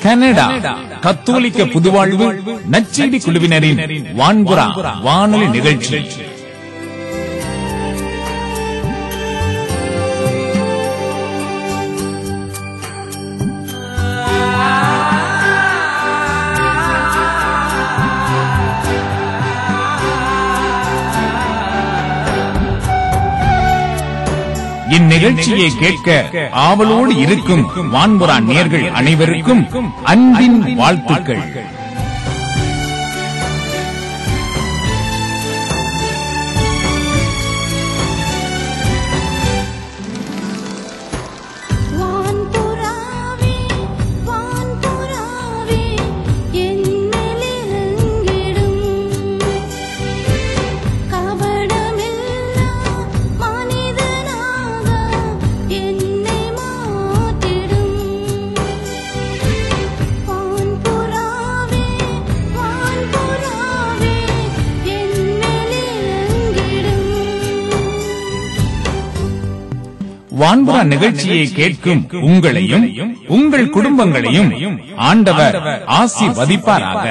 Canada கத்தோலிக்க புதுவாழ்வு நச்செய்தி குழுவினரின் வான்புறா வானொலி நிகழ்ச்சி இந்நிகழ்ச்சியை கேட்க ஆவலோடு இருக்கும் வான்புறா நேர்கள் அனைவருக்கும் அன்பின் வாழ்த்துக்கள் வான்புறாவே வான்புறாவே என்னிலிருங்கிடும் கபடமில்லா மனிதனாக என்னை மாற்றிடும் வான்புறாவே வான்புறாவே என்னிலிருங்கிடும் வான்புறா நிகழ்ச்சியை கேட்கும் உங்களையும் உங்கள் குடும்பங்களையும் ஆண்டவர் ஆசிர்வதிப்பாராக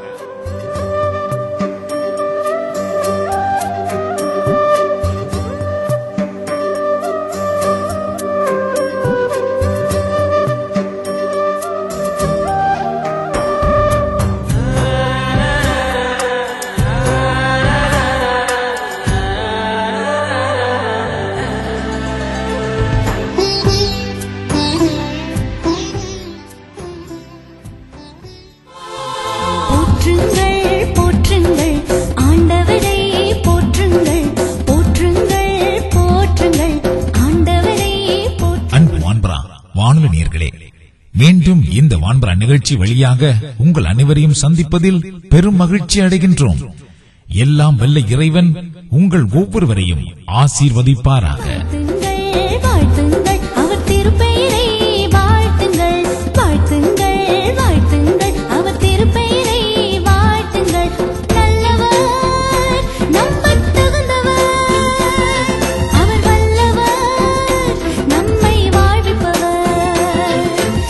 போற்றுங்கள் போற்றுங்கள் ஆண்டவரை போற்றுங்கள் போற்றுங்கள் போற்றுங்கள் ஆண்டவரை போற்றுங்கள் அன்பு வான்பரா வானொலி நேர்களே மீண்டும் இந்த வான்பரா நிகழ்ச்சி வழியாக உங்கள் அனைவரையும் சந்திப்பதில் பெரும் மகிழ்ச்சி அடைகின்றோம் எல்லாம் வல்ல இறைவன் உங்கள் ஒவ்வொருவரையும் ஆசீர்வதிப்பாராக வாழ்த்துங்கள் வாழ்த்துங்கள் அவர் திருப்பெயரை வாழ்த்துங்கள் வாழ்த்துங்கள் வாழ்த்துங்கள் அவர் திருப்பெயரை வாழ்த்துங்கள் நல்லவர் நம்பத் தகுந்தவர் அவர் வல்லவர் நம்மை வாழ்விப்பவர்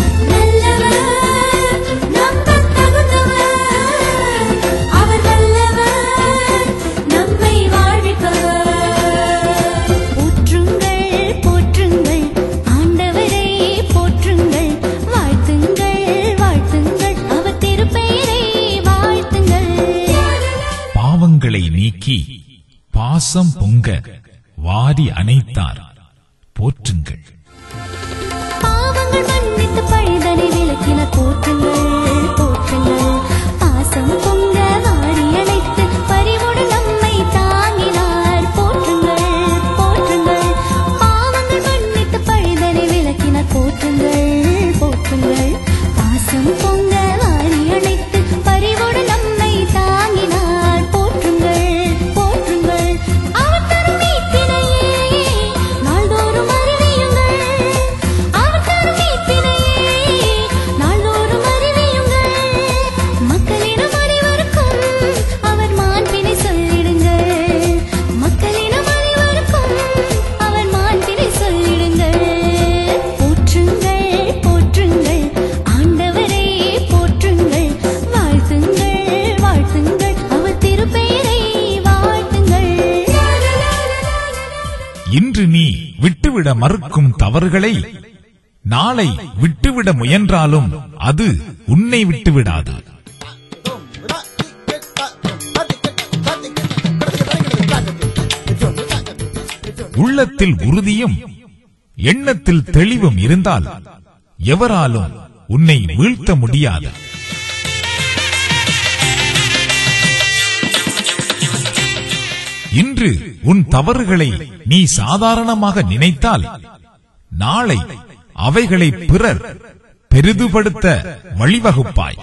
நல்லவர் நம்பத் தகுந்தவர் அவர் வல்லவர் நம்மை வாழ்விப்பவர் போற்றுங்கள் போற்றுங்கள் ஆண்டவரை போற்றுங்கள் வாழ்த்துங்கள் வாழ்த்துங்கள் அவர் திருப்பெயரை வாழ்த்துங்கள் பாவங்களை நீக்கி பாசம் பொங்க வாரி அணைத்தார் போற்றுங்கள் பாவங்கள் மன்னித்து பழிதனை விலக்கின போற்றுங்கள் போற்றுங்கள் பாசம் பொங்க வாரி அணைத்து பரிவுடு நம்மை தாங்கினார் போற்றுங்கள் போற்றுங்கள் பாவங்கள் மன்னித்து பழிதனை விலக்கின போற்றுங்கள் போற்றுங்கள் பாசம் பொங்க வாரி அணைத்து பரிவுடு நம்மை தாங்கினார் போற்றுங்கள் போற்றுங்கள் அவர் தரும் மீட்பினையே நாள்தோறும் அறிவியுங்கள் அவர் தரும் மீட்பினையே நாள்தோறும் அறிவியுங்கள் மக்களிடம் அனைவருக்கும் அவர் மாண்பினை சொல்லிடுங்கள் மக்களிடம் அனைவருக்கும் அவர் மாண்பினை சொல்லிடுங்கள் போற்றுங்கள் போற்றுங்கள் ஆண்டவரை போற்றுங்கள் வாழ்த்துங்கள் வாழ்த்துங்கள் அவர் திருப்பெயரை வாழ்த்துங்கள் இன்று நீ விட்டுவிட மறுக்கும் தவறுகளை நாளை விட்டுவிட முயன்றாலும் அது உன்னை விட்டுவிடாது உள்ளத்தில் உறுதியும் எண்ணத்தில் தெளிவும் இருந்தால் எவராலும் உன்னை வீழ்த்த முடியாது இன்று உன் தவறுகளை நீ சாதாரணமாக நினைத்தால் நாளை அவைகளை பிறர் பெரிதுபடுத்த வழிவகுப்பாய்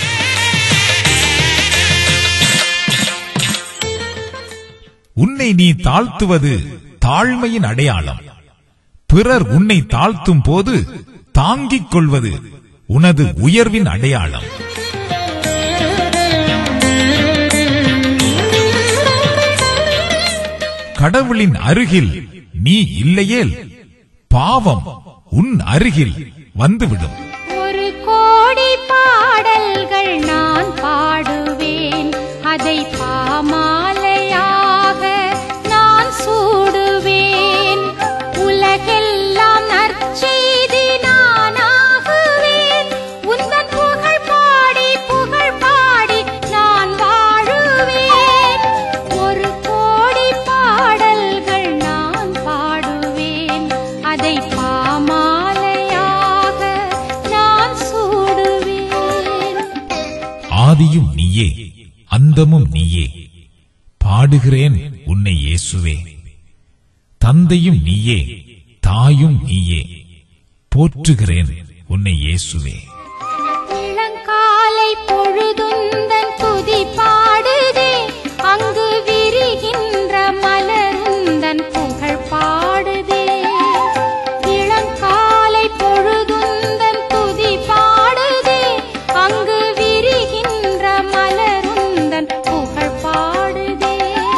உன்னை நீ தாழ்த்துவது தாழ்மையின் அடையாளம் பிறர் உன்னை தாழ்த்தும் போது தாங்கிக் கொள்வது உனது உயர்வின் அடையாளம் கடவுளின் அருகில் நீ இல்லையேல் பாவம் உன் அருகில் வந்துவிடும் ஒரு கோடி நான் பாடுவேன் அதை பாமாலையாக நான் சூடுவேன் உலகெல்லாம் நற்செய்தி நானாகுவேன் உந்தன் புகழ் பாடி புகழ் பாடி நான் வாழுவேன் ஒரு கோடி பாடல்கள் நான் பாடுவேன் அதை பாமாலையாக நான் சூடுவேன் ஆதியும் நீயே அந்தமும் நீயே பாடுகிறேன் உன்னை இயேசுவே தந்தையும் நீயே தாயும் நீயே போற்றுகிறேன் உன்னை இயேசுவே இளங்காலை பொழுதுந்தன் துதி பாடுதே அங்கு விரிகின்ற மலருந்தன் புகழ் பாடுதே இளங்காலை பொழுதுந்தன் துதி பாடுதே அங்கு விரிகின்ற மலருந்தன் புகழ் பாடுதே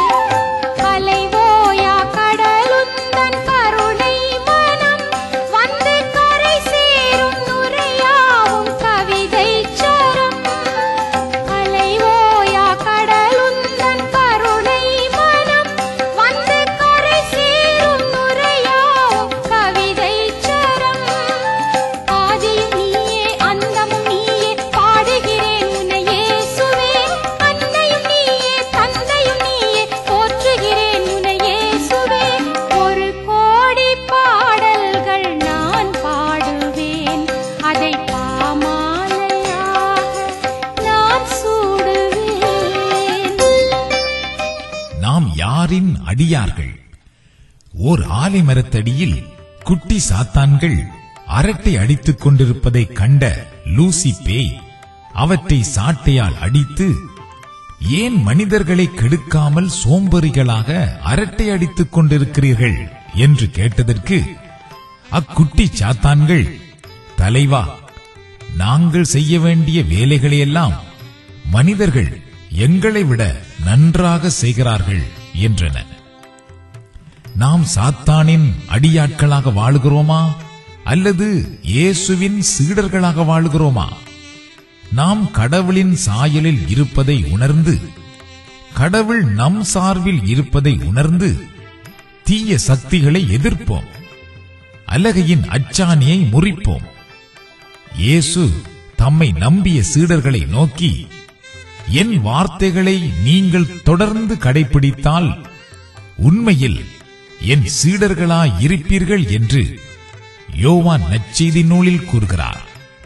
அலைவோயா கடலுந்தன் கருணை மனம் வந்து கரை சேரும் நுரையாவும் கவிதை சரம் அலைவோயா கடலுந்தன் கருணை மனம் வந்து கரை சேரும் நுரையாவும் கவிதை சரம் ஆதியும் நீயே அந்தமும் நீயே பாடுகிறேன் உன்னை இயேசுவே அன்னையும் நீயே தந்தையும் நீயே போற்றுகிறேன் உன்னை இயேசுவே ஒரு கோடி பாடல்கள் நான் பாடுவேன் அதை பாமாலையாக நான் சூடுவேன் நாம் யாரின் அடியார்கள் ஓர் ஆலைமரத்தடியில் குட்டி சாத்தான்கள் அரட்டை அடித்துக் கொண்டிருப்பதைக் கண்ட லூசி பேய் அவற்றை சாட்டையால் அடித்து ஏன் மனிதர்களை கெடுக்காமல் சோம்பறிகளாக அரட்டை அடித்துக் கொண்டிருக்கிறீர்கள் என்று கேட்டதற்கு அக்குட்டி சாத்தான்கள் தலைவா நாங்கள் செய்ய வேண்டிய வேலைகளையெல்லாம் மனிதர்கள் எங்களை விட நன்றாக செய்கிறார்கள் என்றன நாம் சாத்தானின் அடியாட்களாக வாழுகிறோமா அல்லது இயேசுவின் சீடர்களாக வாழுகிறோமா நாம் கடவுளின் சாயலில் இருப்பதை உணர்ந்து கடவுள் நம் சார்பில் இருப்பதை உணர்ந்து தீய சக்திகளை எதிர்ப்போம் அலகையின் அச்சாணியை முறிப்போம் இயேசு தம்மை நம்பிய சீடர்களை நோக்கி என் வார்த்தைகளை நீங்கள் தொடர்ந்து கடைபிடித்தால் உண்மையில் என் சீடர்களாய் இருப்பீர்கள் என்று யோவான் நற்செய்தி நூலில் கூறுகிறார்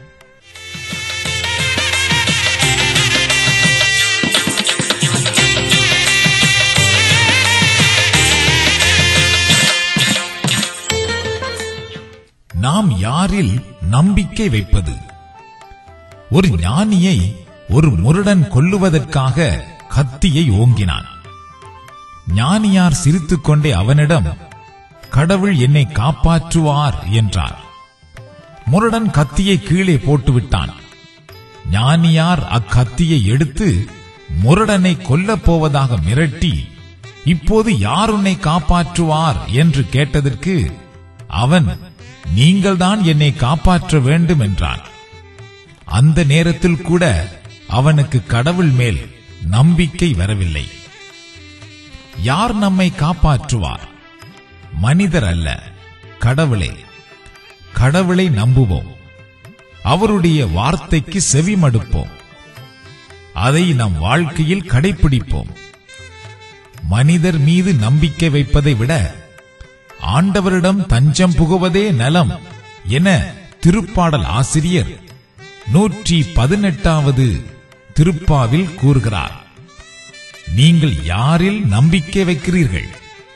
நாம் யாரில் நம்பிக்கை வைப்பது ஒரு ஞானியை ஒரு முரடன் கொல்லுவதற்காக கத்தியை ஓங்கினான் ஞானியார் சிரித்துக்கொண்டே அவனிடம் கடவுள் என்னை காப்பாற்றுவார் என்றார் முரடன் கத்தியை கீழே போட்டுவிட்டான் ஞானியார் அக்கத்தியை எடுத்து முரடனை கொல்லப் போவதாக மிரட்டி இப்போது யார் உன்னை காப்பாற்றுவார் என்று கேட்டதற்கு அவன் நீங்கள்தான் என்னை காப்பாற்ற வேண்டும் என்றான் அந்த நேரத்தில் கூட அவனுக்கு கடவுள் மேல் நம்பிக்கை வரவில்லை யார் நம்மை காப்பாற்றுவார் மனிதர் அல்ல கடவுளே கடவுளை நம்புவோம் அவருடைய வார்த்தைக்கு செவிமடுப்போம் அதை நம் வாழ்க்கையில் கடைபிடிப்போம் மனிதர் மீது நம்பிக்கை வைப்பதை விட ஆண்டவரிடம் தஞ்சம் புகுவதே நலம் என திருப்பாடல் ஆசிரியர் நூற்றி பதினெட்டாவது திருப்பாவில் கூறுகிறார் நீங்கள் யாரில் நம்பிக்கை வைக்கிறீர்கள்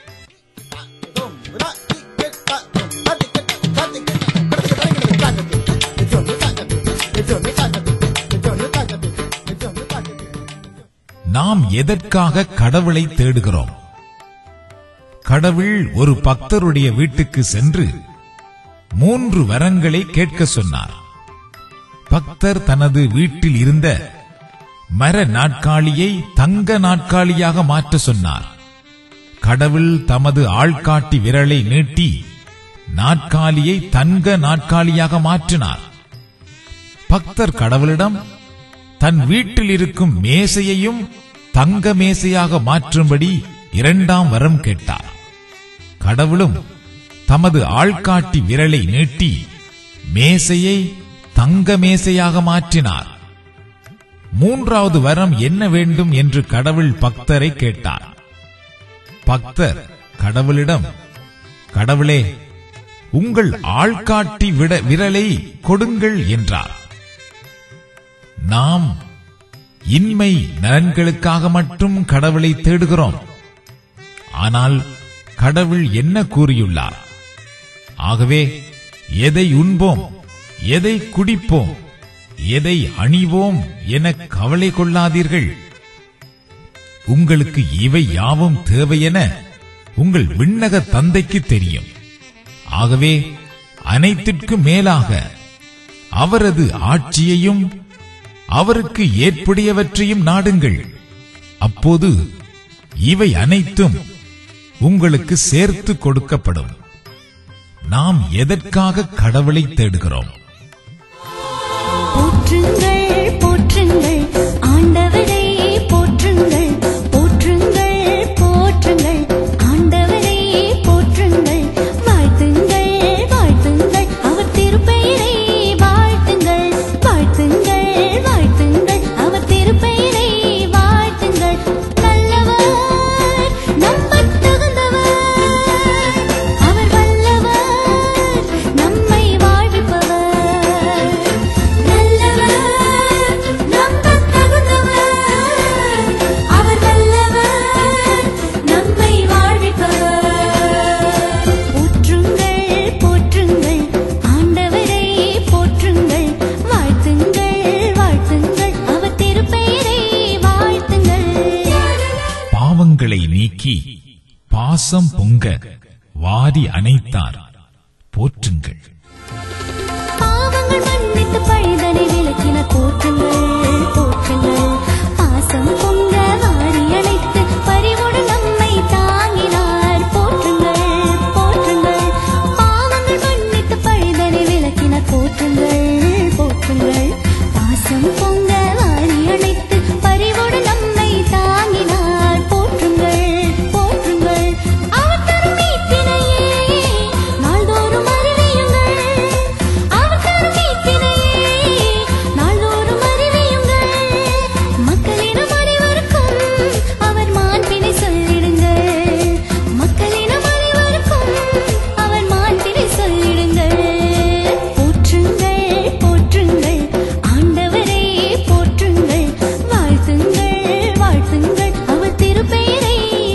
நாம் எதற்காக கடவுளை தேடுகிறோம் கடவுள் ஒரு பக்தருடைய வீட்டுக்கு சென்று மூன்று வரங்களை கேட்க சொன்னார் பக்தர் தனது வீட்டில் இருந்த மர நாட்காலியை தங்க நாட்காலியாக மாற்ற சொன்னார் கடவுள் தமது ஆள்காட்டி விரலை நீட்டி நாட்காலியை தங்க நாட்காலியாக மாற்றினார் பக்தர் கடவுளிடம் தன் வீட்டில் இருக்கும் மேசையையும் தங்க மேசையாக மாற்றும்படி இரண்டாம் வரம் கேட்டார் கடவுளும் தமது ஆள்காட்டி விரலை நீட்டி மேசையை தங்க மேசையாக மாற்றினார் மூன்றாவது வரம் என்ன வேண்டும் என்று கடவுள் பக்தரை கேட்டார் பக்தர் கடவுளிடம் கடவுளே உங்கள் ஆள்காட்டி விட விரலை கொடுங்கள் என்றார் நாம் இன்மை நலன்களுக்காக மட்டும் கடவுளை தேடுகிறோம் ஆனால் கடவுள் என்ன கூறியுள்ளார் ஆகவே எதை உண்போம் எதை குடிப்போம் எதை அணிவோம் என கவலை கொள்ளாதீர்கள் உங்களுக்கு இவை யாவும் தேவையென உங்கள் விண்ணக தந்தைக்கு தெரியும் ஆகவே அனைத்திற்கும் மேலாக அவரது ஆட்சியையும் அவருக்கு ஏற்புடையவற்றையும் நாடுங்கள் அப்போது இவை அனைத்தும் உங்களுக்கு சேர்த்து கொடுக்கப்படும் நாம் எதற்காக கடவுளை தேடுகிறோம் போற்றுங்கள் போற்றுங்கள் ஆண்டவரை போற்றுங்கள் போற்றுங்கள் போற்றுங்கள் ஆண்டவரை போற்றுங்கள் வாழ்த்துங்கள் வாழ்த்துங்கள் அவர் திருப்பெயரை வாழ்த்துங்கள் வாழ்த்துங்கள் வாழ்த்துங்கள் அவர் திருப்பெயரை வாழ்த்துங்கள் நல்லவர் நம்பத் தகுந்தவர் அவர் வல்லவர் நம்மை வாழ்விப்பவர் நல்லவர் நம்பத் தகுந்தவர் அவர் வல்லவர் நம்மை வாழ்விப்பவர் போற்றுங்கள் போற்றுங்கள் ஆண்டவரை போற்றுங்கள் வாழ்த்துங்கள் வாழ்த்துங்கள் அவர் திருப்பெயரை வாழ்த்துங்கள் பாவங்களை நீக்கி பாசம் பொங்க வாரி அணைத்தார் போற்றுங்கள் பாவங்கள் மன்னித்து பழிதனை விலக்கின போற்றுங்கள் போற்றுங்கள் பாசம் பொங்க வாரி அணைத்து பரிவோடு நம்மை தாங்கினார் போற்றுங்கள் போற்றுங்கள் பாவங்கள் மன்னித்து பழிதனை விலக்கின போற்றுங்கள் போற்றுங்கள் பாசம் பொங்க வாரி அணைத்து பரிவோடு நம்மை தாங்கினார் போற்றுங்கள் போற்றுங்கள் அவர் தரும் மீட்பினையே நாள்தோறும் அறிவியுங்கள் அவர் தரும் மீட்பினையே நாள்தோறும் அறிவியுங்கள் மக்களிடம் அனைவருக்கும் அவர் மாண்பினை சொல்லிடுங்கள் மக்களிடம் அனைவருக்கும் அவர் மாண்பினை சொல்லிடுங்கள் போற்றுங்கள் போற்றுங்கள் ஆண்டவரை போற்றுங்கள் வாழ்த்துங்கள் வாழ்த்துங்கள் அவர் திருப்பெயரை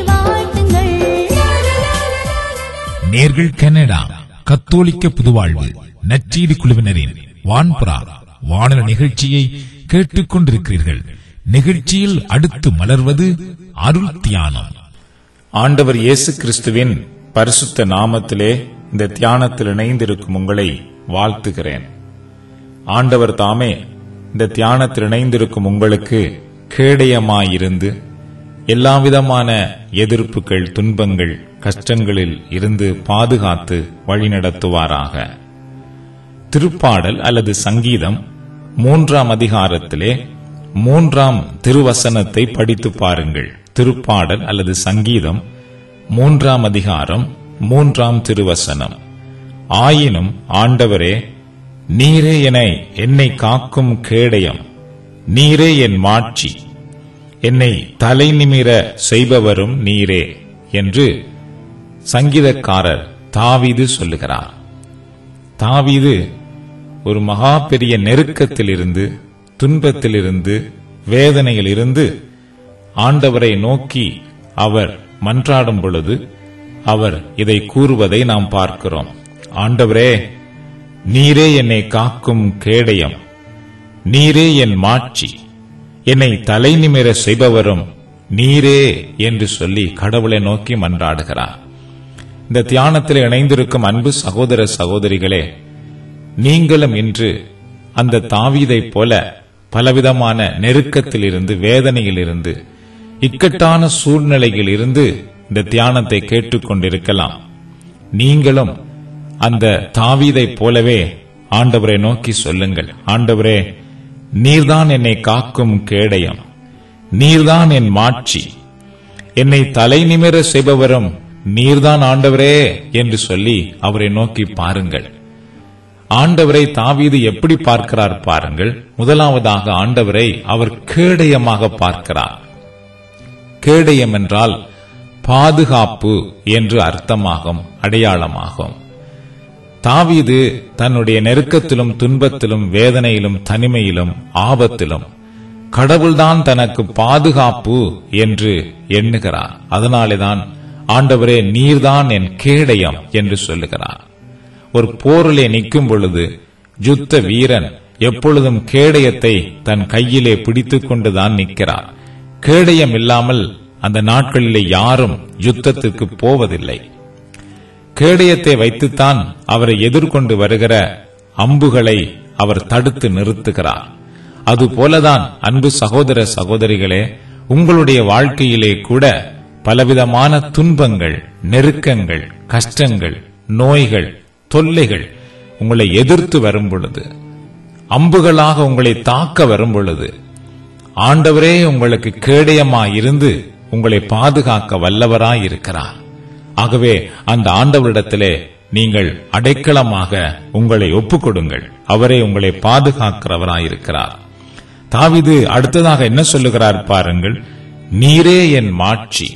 வாழ்த்துங்கள் நேர்கள் கனடா கத்தோலிக்க புதுவாழ்வு நற்றீடு குழுவினரின் வான்புறா வானொலி நிகழ்ச்சியை கேட்டுக் கொண்டிருக்கிறீர்கள் நிகழ்ச்சியில் அடுத்து மலர்வது அருள் தியானம் ஆண்டவர் இயேசு கிறிஸ்துவின் பரிசுத்த நாமத்திலே இந்த தியானத்தில் இணைந்திருக்கும் உங்களை வாழ்த்துகிறேன் ஆண்டவர் தாமே இந்த தியானத்தில் இணைந்திருக்கும் உங்களுக்கு கேடயமாயிருந்து எல்லாவிதமான எதிர்ப்புகள் துன்பங்கள் கஷ்டங்களில் இருந்து பாதுகாத்து வழிநடத்துவாராக திருப்பாடல் அல்லது சங்கீதம் மூன்றாம் அதிகாரத்திலே மூன்றாம் திருவசனத்தை படித்து பாருங்கள் திருப்பாடல் அல்லது சங்கீதம் மூன்றாம் அதிகாரம் மூன்றாம் திருவசனம் ஆயினும் ஆண்டவரே நீரே என என்னை காக்கும் கேடயம் நீரே என் மாட்சி என்னை தலை நிமிர செய்பவரும் நீரே என்று சங்கீதக்காரர் தாவீது சொல்லுகிறார் தாவீது ஒரு மகா பெரிய நெருக்கத்திலிருந்து துன்பத்திலிருந்து வேதனையிலிருந்து ஆண்டவரை நோக்கி அவர் மன்றாடும் பொழுது அவர் இதை கூறுவதை நாம் பார்க்கிறோம் ஆண்டவரே நீரே என்னை காக்கும் கேடயம் நீரே என் மாட்சி என்னை தலை நிமிர செய்பவரும் நீரே என்று சொல்லி கடவுளை நோக்கி மன்றாடுகிறார் இந்த தியானத்தில் இணைந்திருக்கும் அன்பு சகோதர சகோதரிகளே நீங்களும் இன்று அந்த தாவீதைப் போல பலவிதமான நெருக்கத்திலிருந்து வேதனையிலிருந்து இக்கட்டான சூழ்நிலையில் இருந்து இந்த தியானத்தை கேட்டுக்கொண்டிருக்கலாம் நீங்களும் அந்த தாவீதைப் போலவே ஆண்டவரை நோக்கி சொல்லுங்கள் ஆண்டவரே நீர்தான் என்னை காக்கும் கேடயம் நீர்தான் என் மாட்சி என்னை தலை நிமிர செய்பவரும் நீர்தான் ஆண்டவரே என்று சொல்லி அவரை நோக்கி பாருங்கள் ஆண்டவரை தாவீது எப்படி பார்க்கிறார் பாருங்கள் முதலாவதாக ஆண்டவரை அவர் கேடயமாக பார்க்கிறார் கேடயம் என்றால் பாதுகாப்பு என்று அர்த்தமாகும் அடையாளமாகும் தாவீது தன்னுடைய நெருக்கத்திலும் துன்பத்திலும் வேதனையிலும் தனிமையிலும் ஆபத்திலும் கடவுள்தான் தனக்கு பாதுகாப்பு என்று எண்ணுகிறார் அதனாலேதான் ஆண்டவரே நீர்தான் என் கேடயம் என்று சொல்லுகிறார் ஒரு போரிலே நிற்கும் பொழுது யுத்த வீரன் எப்பொழுதும் கேடயத்தை தன் கையிலே பிடித்துக் கொண்டுதான் நிற்கிறார் கேடயம் இல்லாமல் அந்த நாட்களிலே யாரும் யுத்தத்திற்கு போவதில்லை கேடயத்தை வைத்துத்தான் அவரை எதிர்கொண்டு வருகிற அம்புகளை அவர் தடுத்து நிறுத்துகிறார் அதுபோலதான் அன்பு சகோதர சகோதரிகளே உங்களுடைய வாழ்க்கையிலே கூட பலவிதமான துன்பங்கள் நெருக்கங்கள் கஷ்டங்கள் நோய்கள் தொல்லைகள் உங்களை எதிர்த்து வரும் பொழுது அம்புகளாக உங்களை தாக்க வரும் பொழுது ஆண்டவரே உங்களுக்கு கேடயமாய் இருந்து உங்களை பாதுகாக்க வல்லவராய் இருக்கிறார் ஆகவே அந்த ஆண்டவரிடத்திலே நீங்கள் அடைக்கலமாக உங்களை ஒப்புக்கொடுங்கள் அவரே உங்களை பாதுகாக்கிறவராயிருக்கிறார் தாவிது அடுத்ததாக என்ன சொல்லுகிறார் பாருங்கள் நீரே என் மாட்சி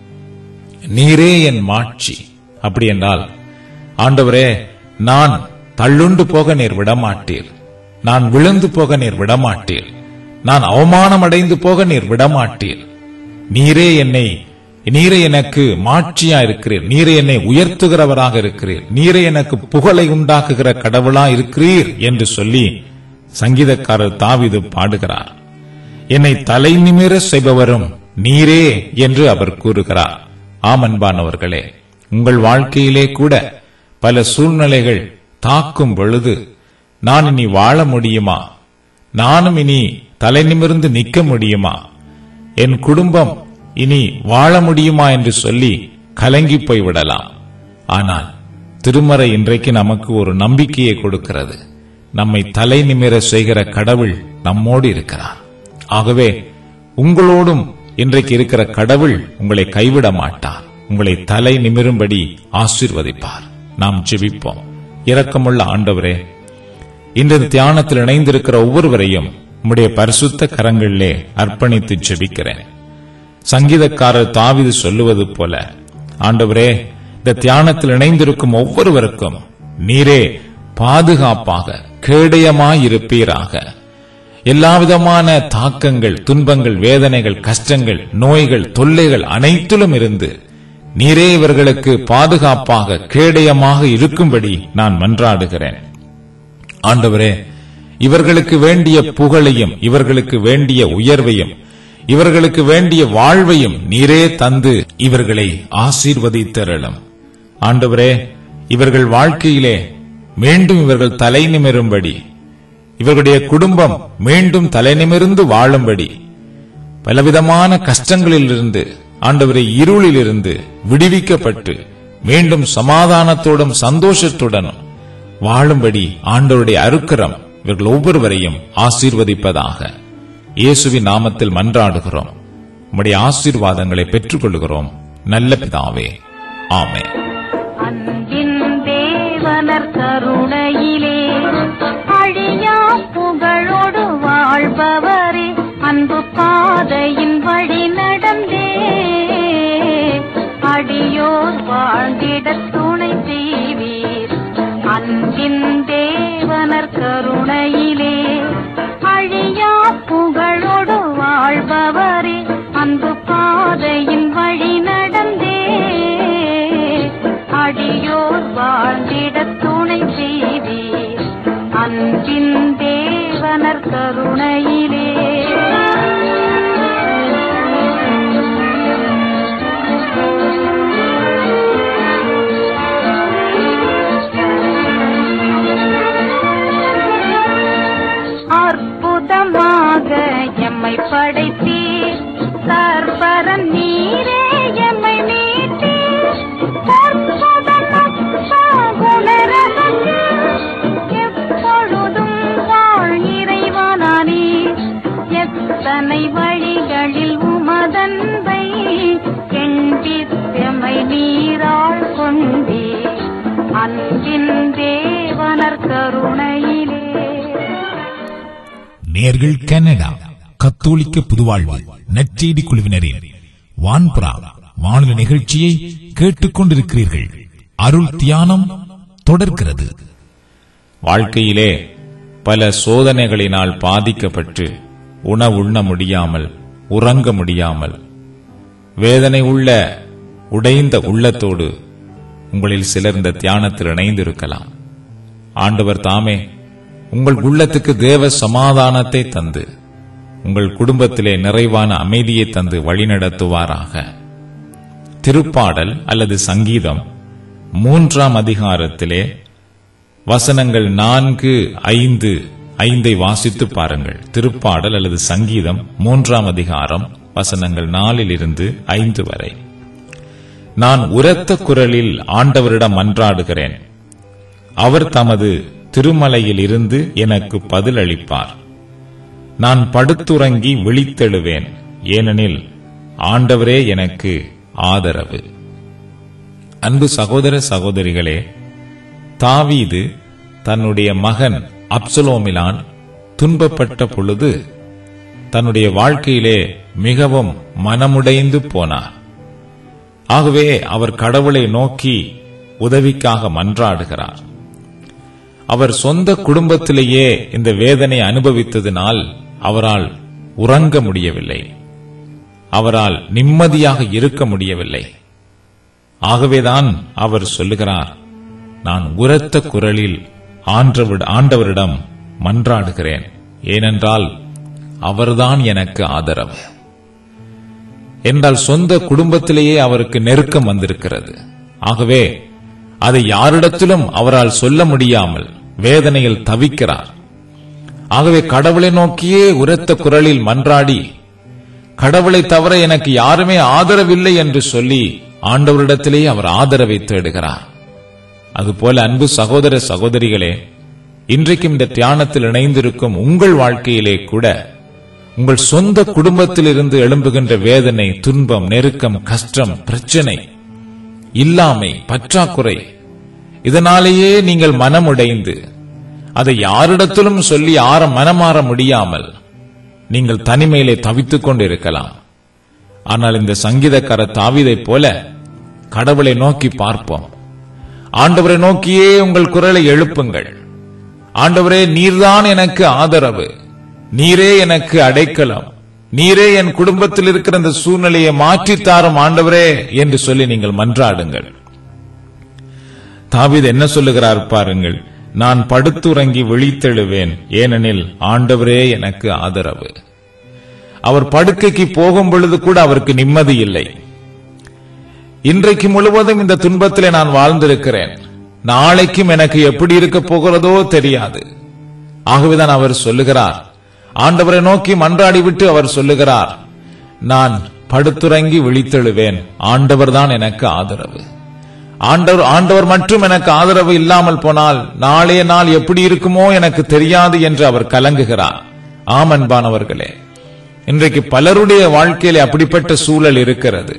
நீரே என் மாட்சி அப்படி என்றால் ஆண்டவரே நான் தள்ளுண்டு போக நீர் விடமாட்டீர் நான் விழுந்து போக நீர் விடமாட்டீர் நான் அவமானம் அடைந்து போக நீர் விடமாட்டீர் நீரே என்னை நீரே எனக்கு மாட்சியா இருக்கிறீர் நீரே என்னை உயர்த்துகிறவராக இருக்கிறீர் நீரே எனக்கு புகழை உண்டாக்குகிற கடவுளா இருக்கிறீர் என்று சொல்லி சங்கீதக்காரர் தாவிது பாடுகிறார் என்னை தலை நிமிர செய்பவரும் நீரே என்று அவர் கூறுகிறார் ஆமன்பானவர்களே உங்கள் வாழ்க்கையிலே கூட பல சூழ்நிலைகள் தாக்கும் பொழுது நான் இனி வாழ முடியுமா நானும் இனி தலை நிமிர்ந்து நிற்க முடியுமா என் குடும்பம் இனி வாழ முடியுமா என்று சொல்லி கலங்கி போய்விடலாம் ஆனால் திருமறை இன்றைக்கு நமக்கு ஒரு நம்பிக்கையை கொடுக்கிறது நம்மை தலை நிமிர செய்கிற கடவுள் நம்மோடு இருக்கிறார் ஆகவே உங்களோடும் இன்றைக்கு இருக்கிற கடவுள் உங்களை கைவிட மாட்டார் உங்களை தலை நிமிரும்படி ஆசீர்வதிப்பார் நாம் ஜெபிப்போம் இரக்கமுள்ள ஆண்டவரே இன்று தியானத்தில் இணைந்திருக்கிற ஒவ்வொருவரையும் உம்முடைய பரிசுத்த கரங்களிலே அர்ப்பணித்து ஜெபிக்கிறேன் சங்கீதக்காரர் தாவிது சொல்லுவது போல ஆண்டவரே இந்த தியானத்தில் இணைந்திருக்கும் ஒவ்வொருவருக்கும் நீரே பாதுகாப்பாக கேடயமாயிருப்பீராக எல்லாவிதமான தாக்கங்கள் துன்பங்கள் வேதனைகள் கஷ்டங்கள் நோய்கள் தொல்லைகள் அனைத்திலும் இருந்து நீரே இவர்களுக்கு பாதுகாப்பாக கேடயமாக இருக்கும்படி நான் மன்றாடுகிறேன் ஆண்டவரே இவர்களுக்கு வேண்டிய புகழையும் இவர்களுக்கு வேண்டிய உயர்வையும் இவர்களுக்கு வேண்டிய வாழ்வையும் நீரே தந்து இவர்களை ஆசீர்வதித்தரலும் ஆண்டவரே இவர்கள் வாழ்க்கையிலே மீண்டும் இவர்கள் தலை நிமிரும்படி இவர்களுடைய குடும்பம் மீண்டும் தலை நிமிர்ந்து வாழும்படி பலவிதமான கஷ்டங்களிலிருந்து ஆண்டவரை இருளிலிருந்து விடுவிக்கப்பட்டு மீண்டும் சமாதானத்தோடும் சந்தோஷத்துடனும் வாழும்படி ஆண்டவருடைய அருக்கரம் இவர்கள் ஒவ்வொருவரையும் ஆசீர்வதிப்பதாக இயேசுவின் நாமத்தில் மன்றாடுகிறோம் உம்முடைய ஆசீர்வாதங்களை பெற்றுக்கொள்கிறோம் நல்ல பிதாவே ஆமே அன்பின் தேவனர் கருணையிலே அழியா புகழோடு வாழ்பவரே அன்பு பாதையின் வழி நடந்தே அடியோர் வாழ்ந்திட துணை செய்வீர் அன்பின் தேவனர் கருணையிலே அழியா புகழோடு வாழ்பவரே அன்பு பாதையின் வழி நடந்தே அடியோர் வாழ்ந்திட துணை செய்தீர் அன்பின் தேவனர் கருணையிலே நேர்கள் கனடா கத்தோலிக்க புதுவாழ்வு நற்செய்தி குழுவினரின் வான்புறா வானொலி நிகழ்ச்சியை கேட்டுக் கொண்டிருக்கிறீர்கள் அருள் தியானம் தொடர்கிறது வாழ்க்கையிலே பல சோதனைகளினால் பாதிக்கப்பட்டு உணவுண்ண முடியாமல் உறங்க முடியாமல் வேதனை உள்ள உடைந்த உள்ளத்தோடு உங்களில் சிலர் இந்த தியானத்தில் இணைந்திருக்கலாம் ஆண்டவர் தாமே உங்கள் உள்ளத்துக்கு தேவ சமாதானத்தை தந்து உங்கள் குடும்பத்திலே நிறைவான அமைதியை தந்து வழிநடத்துவாராக திருப்பாடல் அல்லது சங்கீதம் மூன்றாம் அதிகாரத்திலே வசனங்கள் நான்கு ஐந்து ஐந்தை வாசித்து பாருங்கள் திருப்பாடல் அல்லது சங்கீதம் மூன்றாம் அதிகாரம் வசனங்கள் நாலிலிருந்து ஐந்து வரை நான் உரத்த குரலில் ஆண்டவரிடம் மன்றாடுகிறேன் அவர் தமது திருமலையில் இருந்து எனக்கு பதிலளிப்பார் நான் படுத்துறங்கி விழித்தெழுவேன் ஏனெனில் ஆண்டவரே எனக்கு ஆதரவு அன்பு சகோதர சகோதரிகளே தாவீது தன்னுடைய மகன் அப்சலோமிலான் துன்பப்பட்ட பொழுது தன்னுடைய வாழ்க்கையிலே மிகவும் மனமுடைந்து போனார் ஆகவே அவர் கடவுளை நோக்கி உதவிக்காக மன்றாடுகிறார் அவர் சொந்த குடும்பத்திலேயே இந்த வேதனை அனுபவித்ததினால் அவரால் உறங்க முடியவில்லை அவரால் நிம்மதியாக இருக்க முடியவில்லை ஆகவேதான் அவர் சொல்லுகிறார் நான் உரத்த குரலில் ஆண்டவிட- ஆண்டவரிடம் மன்றாடுகிறேன் ஏனென்றால் அவர்தான் எனக்கு ஆதரவு என்றால் சொந்த குடும்பத்திலேயே அவருக்கு நெருக்கம் வந்திருக்கிறது ஆகவே அதை யாரிடத்திலும் அவரால் சொல்ல முடியாமல் வேதனையில் தவிக்கிறார் ஆகவே கடவுளை நோக்கியே உரத்த குரலில் மன்றாடி கடவுளை தவிர எனக்கு யாருமே ஆதரவில்லை என்று சொல்லி ஆண்டவரிடத்திலேயே அவர் ஆதரவை தேடுகிறார் அதுபோல அன்பு சகோதர சகோதரிகளே இன்றைக்கும் இந்த தியானத்தில் இணைந்திருக்கும் உங்கள் வாழ்க்கையிலே கூட உங்கள் சொந்த குடும்பத்திலிருந்து எழும்புகின்ற வேதனை துன்பம் நெருக்கம் கஷ்டம் பிரச்சனை இல்லாமை பற்றாக்குறை இதனாலேயே நீங்கள் மனமுடைந்து அதை யாரிடத்திலும் சொல்லி ஆற மனமாற முடியாமல் நீங்கள் தனிமையிலே தவித்துக் கொண்டிருக்கலாம் ஆனால் இந்த சங்கீதக்கார தாவீதைப் போல கடவுளை நோக்கி பார்ப்போம் ஆண்டவரை நோக்கியே உங்கள் குரலை எழுப்புங்கள் ஆண்டவரே நீர்தான் எனக்கு ஆதரவு நீரே எனக்கு அடைக்கலம் நீரே என் குடும்பத்தில் இருக்கிற இந்த சூழ்நிலையை மாற்றித் தாரும் ஆண்டவரே என்று சொல்லி நீங்கள் மன்றாடுங்கள் தாவீது என்ன சொல்லுகிறார் பாருங்கள் நான் படுத்துறங்கி விழித்தெழுவேன் ஏனெனில் ஆண்டவரே எனக்கு ஆதரவு அவர் படுக்கைக்கு போகும் பொழுது கூட அவருக்கு நிம்மதி இல்லை இன்றைக்கு முழுவதும் இந்த துன்பத்திலே நான் வாழ்ந்திருக்கிறேன் நாளைக்கும் எனக்கு எப்படி இருக்க போகிறதோ தெரியாது ஆகவேதான் அவர் சொல்லுகிறார் ஆண்டவரை நோக்கி மன்றாடி விட்டு அவர் சொல்லுகிறார் நான் படுத்துறங்கி விழித்தெழுவேன் ஆண்டவர்தான் எனக்கு ஆதரவு ஆண்டவர் ஆண்டவர் மட்டும் எனக்கு ஆதரவு இல்லாமல் போனால் நாளைய நாள் எப்படி இருக்குமோ எனக்கு தெரியாது என்று அவர் கலங்குகிறார் ஆம் அன்பானவர்களே இன்றைக்கு பலருடைய வாழ்க்கையிலே அப்படிப்பட்ட சூழல் இருக்கிறது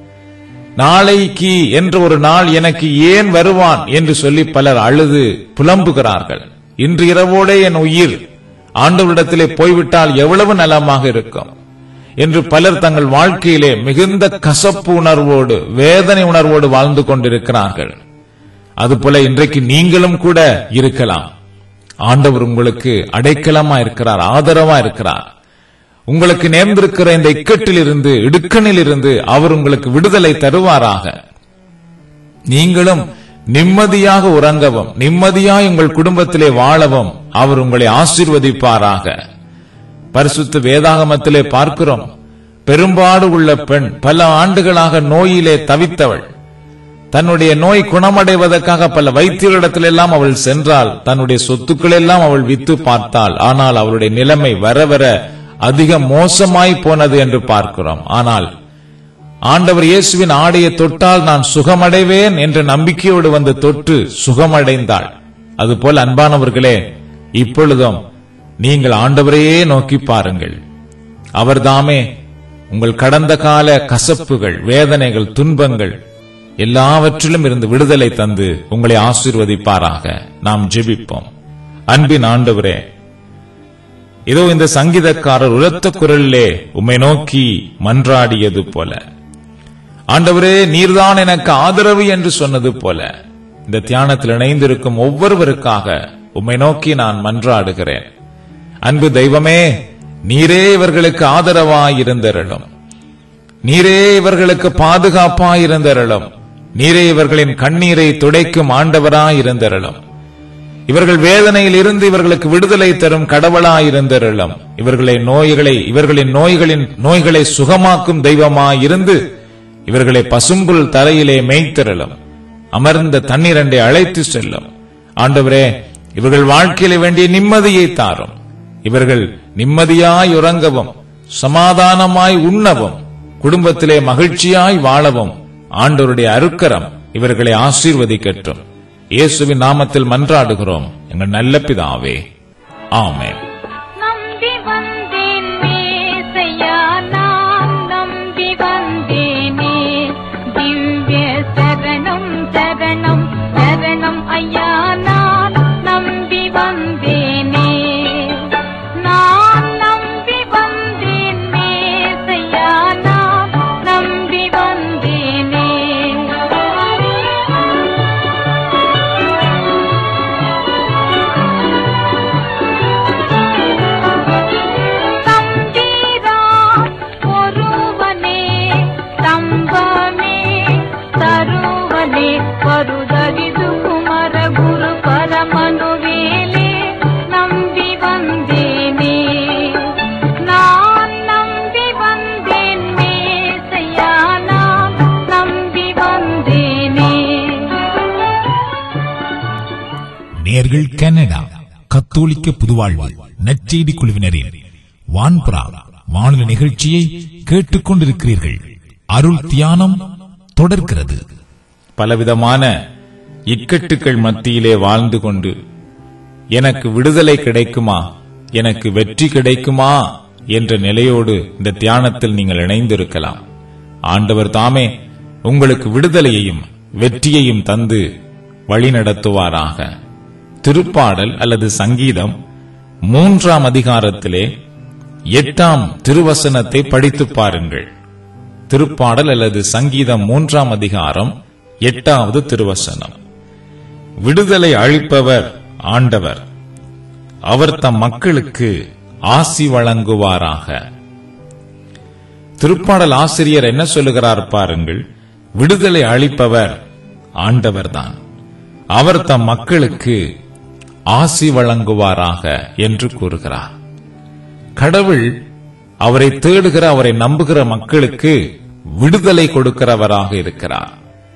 நாளைக்கு என்ற ஒரு நாள் எனக்கு ஏன் வருவான் என்று சொல்லி பலர் அழுது புலம்புகிறார்கள் இன்று இரவோடே என் உயிர் ஆண்டவரிடத்திலே போய்விட்டால் எவ்வளவு நலமாக இருக்கும் என்று பலர் தங்கள் வாழ்க்கையிலே மிகுந்த கசப்பு உணர்வோடு வேதனை உணர்வோடு வாழ்ந்து கொண்டிருக்கிறார்கள் அதுபோல இன்றைக்கு நீங்களும் கூட இருக்கலாம் ஆண்டவர் உங்களுக்கு அடைக்கலமா இருக்கிறார் ஆதரவா இருக்கிறார் உங்களுக்கு நேர்ந்திருக்கிற இந்த இக்கட்டில் இருந்து இடுக்கணில் இருந்து அவர் உங்களுக்கு விடுதலை தருவாராக நீங்களும் நிம்மதியாக உறங்கவும் நிம்மதியாய் உங்கள் குடும்பத்திலே வாழவும் அவர் உங்களை ஆசீர்வதிப்பாராக பரிசுத்த வேதாகமத்திலே பார்க்கிறோம் பெரும்பாடு உள்ள பெண் பல ஆண்டுகளாக நோயிலே தவித்தவள் தன்னுடைய நோய் குணமடைவதற்காக பல வைத்தியரிடத்திலெல்லாம் அவள் சென்றால் தன்னுடைய சொத்துக்கள் எல்லாம் அவள் வித்து பார்த்தாள் ஆனால் அவளுடைய நிலைமை வர வர அதிக மோசமாய் போனது என்று பார்க்கிறோம் ஆனால் ஆண்டவர் இயேசுவின் ஆடையை தொட்டால் நான் சுகமடைவேன் என்ற நம்பிக்கையோடு வந்து தொட்டு சுகமடைந்தாள் அதுபோல் அன்பானவர்களே இப்பொழுதும் நீங்கள் ஆண்டவரையே நோக்கி பாருங்கள் அவர்தாமே உங்கள் கடந்த கால கசப்புகள் வேதனைகள் துன்பங்கள் எல்லாவற்றிலும் இருந்து விடுதலை தந்து உங்களை ஆசீர்வதிப்பாராக நாம் ஜெபிப்போம் அன்பின் ஆண்டவரே இதோ இந்த சங்கீதக்காரர் உரத்த குரலிலே உம்மை நோக்கி மன்றாடியது போல ஆண்டவரே நீர்தான் எனக்கு ஆதரவு என்று சொன்னது போல இந்த தியானத்தில் இணைந்திருக்கும் ஒவ்வொருவருக்காக உம்மை நோக்கி நான் மன்றாடுகிறேன் அன்பு தெய்வமே நீரே இவர்களுக்கு ஆதரவாயிருந்தருளும் நீரே இவர்களுக்கு பாதுகாப்பாயிருந்தருளும் நீரே இவர்களின் கண்ணீரை துடைக்கும் ஆண்டவராயிருந்தருளும் இவர்கள் வேதனையில் இருந்து இவர்களுக்கு விடுதலை தரும் கடவுளாயிருந்தருளும் இவர்களை நோய்களை இவர்களின் நோய்களின் நோய்களை சுகமாக்கும் தெய்வமாயிருந்து இவர்களை பசும்புல் தரையிலே மேய்த்திரளும் அமர்ந்த தண்ணீரண்டை அழைத்து செல்லும் ஆண்டவரே இவர்கள் வாழ்க்கையில வேண்டிய நிம்மதியை தாரும் இவர்கள் நிம்மதியாய் உறங்கவும் சமாதானமாய் உண்ணவும் குடும்பத்திலே மகிழ்ச்சியாய் வாழவும் ஆண்டவருடைய அருக்கரம் இவர்களை ஆசீர்வதிக்கட்டும் இயேசுவின் நாமத்தில் மன்றாடுகிறோம் எங்கள் நல்ல பிதாவே ஆமென் நம்பி வந்தேன் மேசையா நான் நம்பி வந்தேனே திவ்ய சரணம் சரணம் சரணம் ஐயா நான் நம்பி வந்தேனே நான் நம்பி வந்தேன் மேசையா நான் நம்பி வந்தேனே தம்பீரா ஒருவனே தம்பமே தருவனே வருதரிது குமர குரு பரமனுவேலே நம்பி வந்தேனே நான் நம்பி வந்தேன் மேசையா நான் நம்பி வந்தேனே நேர்கள் கனடா கத்தோலிக்க புதுவாழ்வு நற்செய்தி குழுவினரின் வான்புறா வானொலி நிகழ்ச்சியை கேட்டுக் கொண்டிருக்கிறீர்கள் அருள் தியானம் தொடர்கிறது பலவிதமான இக்கட்டுகள் மத்தியிலே வாழ்ந்து கொண்டு எனக்கு விடுதலை கிடைக்குமா எனக்கு வெற்றி கிடைக்குமா என்ற நிலையோடு இந்த தியானத்தில் நீங்கள் இணைந்திருக்கலாம் ஆண்டவர் தாமே உங்களுக்கு விடுதலையையும் வெற்றியையும் தந்து வழிநடத்துவாராக திருப்பாடல் அல்லது சங்கீதம் மூன்றாம் அதிகாரத்திலே எட்டாம் திருவசனத்தை படித்துப் பாருங்கள் திருப்பாடல் அல்லது சங்கீதம் மூன்றாம் அதிகாரம் எட்டாவது திருவசனம் விடுதலை அளிப்பவர் ஆண்டவர் அவர் தம் மக்களுக்கு ஆசி வழங்குவாராக திருப்பாடல் ஆசிரியர் என்ன சொல்லுகிறார் பாருங்கள் விடுதலை அளிப்பவர் ஆண்டவர்தான் அவர் தம் மக்களுக்கு ஆசி வழங்குவாராக என்று கூறுகிறார் கடவுள் அவரை தேடுகிற அவரை நம்புகிற மக்களுக்கு விடுதலை கொடுக்கிறவராக இருக்கிறார்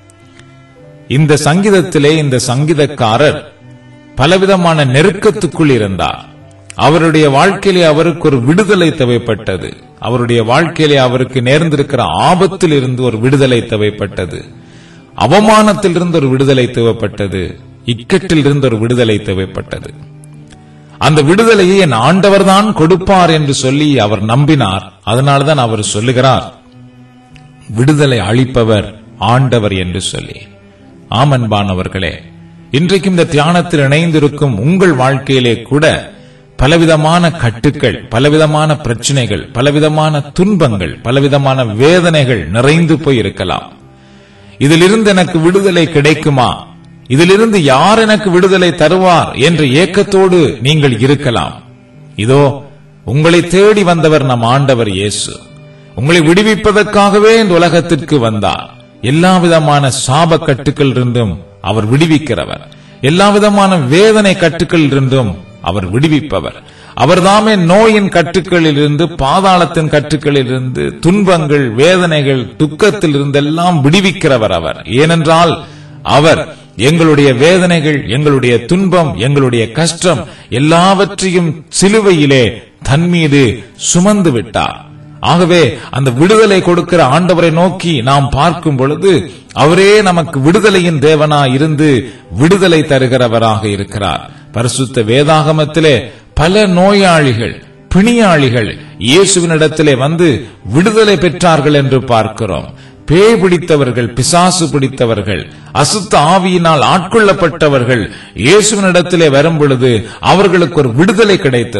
இந்த சங்கீதத்திலே இந்த சங்கீதக்காரர் பலவிதமான நெருக்கத்துக்குள் இருந்தார் அவருடைய வாழ்க்கையிலே அவருக்கு ஒரு விடுதலை தேவைப்பட்டது அவருடைய வாழ்க்கையிலே அவருக்கு நேர்ந்திருக்கிற ஆபத்தில் இருந்து ஒரு விடுதலை தேவைப்பட்டது அவமானத்தில் இருந்து ஒரு விடுதலை தேவைப்பட்டது இக்கட்டில் இருந்து ஒரு விடுதலை தேவைப்பட்டது அந்த விடுதலையை என் ஆண்டவர்தான் கொடுப்பார் என்று சொல்லி அவர் நம்பினார் அதனால்தான் அவர் சொல்லுகிறார் விடுதலை அளிப்பவர் ஆண்டவர் என்று சொல்லி ஆமன்பானவர்களே இன்றைக்கும் இந்த தியானத்தில் இணைந்திருக்கும் உங்கள் வாழ்க்கையிலே கூட பலவிதமான கட்டுக்கள் பலவிதமான பிரச்சனைகள் பலவிதமான துன்பங்கள் பலவிதமான வேதனைகள் நிறைந்து போய் இருக்கலாம் இதிலிருந்து எனக்கு விடுதலை கிடைக்குமா இதிலிருந்து யார் எனக்கு விடுதலை தருவார் என்ற ஏக்கத்தோடு நீங்கள் இருக்கலாம் இதோ உங்களை தேடி வந்தவர் நம் ஆண்டவர் இயேசு உங்களை விடுவிப்பதற்காகவே இந்த உலகத்திற்கு வந்தார் எல்லா விதமான சாப கட்டுக்கள் இருந்தும் அவர் விடுவிக்கிறவர் எல்லா விதமான வேதனை கட்டுக்கள் இருந்தும் அவர் விடுவிப்பவர் அவர்தாமே நோயின் கட்டுக்களில் இருந்து பாதாளத்தின் கட்டுக்களில் இருந்து துன்பங்கள் வேதனைகள் துக்கத்தில் இருந்தெல்லாம் விடுவிக்கிறவர் அவர் ஏனென்றால் அவர் எங்களுடைய வேதனைகள் எங்களுடைய துன்பம் எங்களுடைய கஷ்டம் எல்லாவற்றையும் சிலுவையிலே தன் மீது சுமந்து விட்டார் ஆகவே அந்த விடுதலை கொடுக்கிற ஆண்டவரை நோக்கி நாம் பார்க்கும் பொழுது அவரே நமக்கு விடுதலையின் தேவனா இருந்து விடுதலை தருகிறவராக இருக்கிறார் பரிசுத்த வேதாகமத்திலே பல நோயாளிகள் பிணியாளிகள் இயேசுவினிடத்திலே வந்து விடுதலை பெற்றார்கள் என்று பார்க்கிறோம் பேய் பிடித்தவர்கள் பிசாசு பிடித்தவர்கள் அசுத்த ஆவியினால் ஆட்கொள்ளப்பட்டவர்கள் இயேசுவினிடத்திலே வரும் பொழுது அவர்களுக்கு ஒரு விடுதலை கிடைத்தது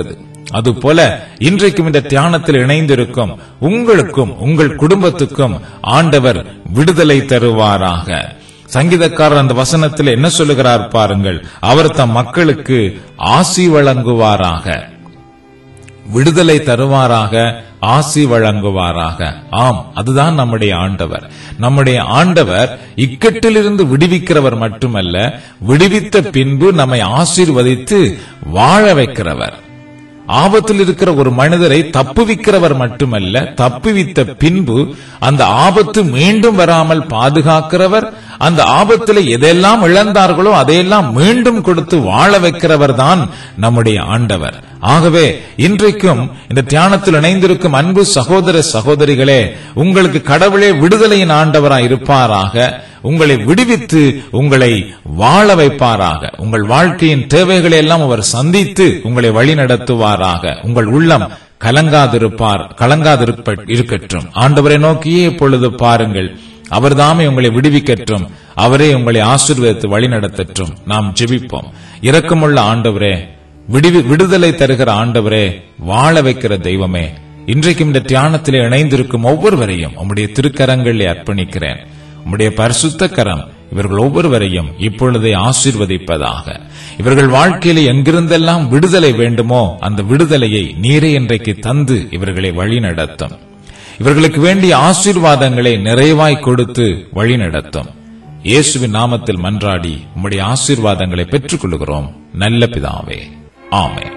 அதுபோல இன்றைக்கும் இந்த தியானத்தில் இணைந்திருக்கும் உங்களுக்கும் உங்கள் குடும்பத்துக்கும் ஆண்டவர் விடுதலை தருவாராக சங்கீதக்காரர் அந்த வசனத்தில் என்ன சொல்லுகிறார் பாருங்கள் அவர் தம் மக்களுக்கு ஆசி வழங்குவாராக விடுதலை தருவாராக ஆசி வழங்குவாராக ஆம் அதுதான் நம்முடைய ஆண்டவர் நம்முடைய ஆண்டவர் இக்கட்டிலிருந்து விடுவிக்கிறவர் மட்டுமல்ல விடுவித்த பின்பு நம்மை ஆசீர்வதித்து வாழ வைக்கிறவர் ஆபத்தில் இருக்கிற ஒரு மனிதரை தப்புவிக்கிறவர் மட்டுமல்ல தப்புவித்த பின்பு அந்த ஆபத்து மீண்டும் வராமல் பாதுகாக்கிறவர் அந்த ஆபத்தில் எதெல்லாம் இழந்தார்களோ அதையெல்லாம் மீண்டும் கொடுத்து வாழ வைக்கிறவர் தான் நம்முடைய ஆண்டவர் ஆகவே இன்றைக்கும் இந்த தியானத்தில் இணைந்திருக்கும் அன்பு சகோதர சகோதரிகளே உங்களுக்கு கடவுளே விடுதலையின் ஆண்டவராய் இருப்பாராக உங்களை விடுவித்து உங்களை வாழ வைப்பாராக உங்கள் வாழ்க்கையின் தேவைகளை எல்லாம் அவர் சந்தித்து உங்களை வழி நடத்துவாராக உங்கள் உள்ளம் கலங்காதிருப்பார் கலங்காதிருப்ப இருக்கட்டும் ஆண்டவரை நோக்கியே இப்பொழுது பாருங்கள் அவர்தாமே உங்களை விடுவிக்கட்டும் அவரே உங்களை ஆசீர்வதித்து வழி நடத்தட்டும் நாம் ஜெபிப்போம் இரக்கமுள்ள ஆண்டவரே விடுவி விடுதலை தருகிற ஆண்டவரே வாழ வைக்கிற தெய்வமே இன்றைக்கும் இந்த தியானத்திலே இணைந்திருக்கும் ஒவ்வொருவரையும் உம்முடைய திருக்கரங்களில் அர்ப்பணிக்கிறேன் உம்முடைய பரிசுத்த கரம் இவர்கள் ஒவ்வொருவரையும் இப்பொழுதே ஆசீர்வதிப்பதாக இவர்கள் வாழ்க்கையில எங்கிருந்தெல்லாம் விடுதலை வேண்டுமோ அந்த விடுதலையை நீரே இன்றைக்கு தந்து இவர்களை வழி நடத்தும் இவர்களுக்கு வேண்டிய ஆசீர்வாதங்களை நிறைவாய் கொடுத்து வழி நடத்தும் இயேசுவின் நாமத்தில் மன்றாடி உம்முடைய ஆசீர்வாதங்களை பெற்றுக் கொள்கிறோம் நல்ல பிதாவே ஆமென்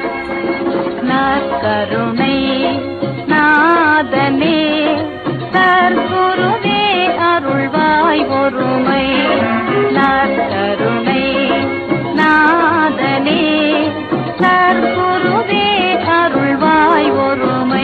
நற்கருணை நாதனே சர்க்குருவே அருள்வாய் ஒருமை நற்கருணை நாதனே சர்க்குருவே அருள்வாய் ஒருமை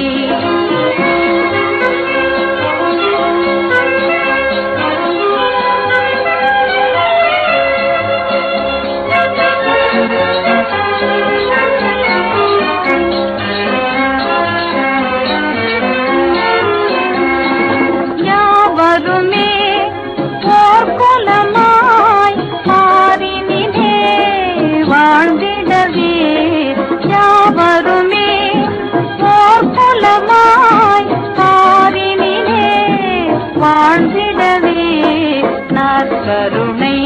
யாவருமே போர் குலமாய் மாறினிலே வாழ்ந்திடவே யாவருமே போர் குலமாய் மாறினிலே வாழ்ந்திடவே நற்கருணை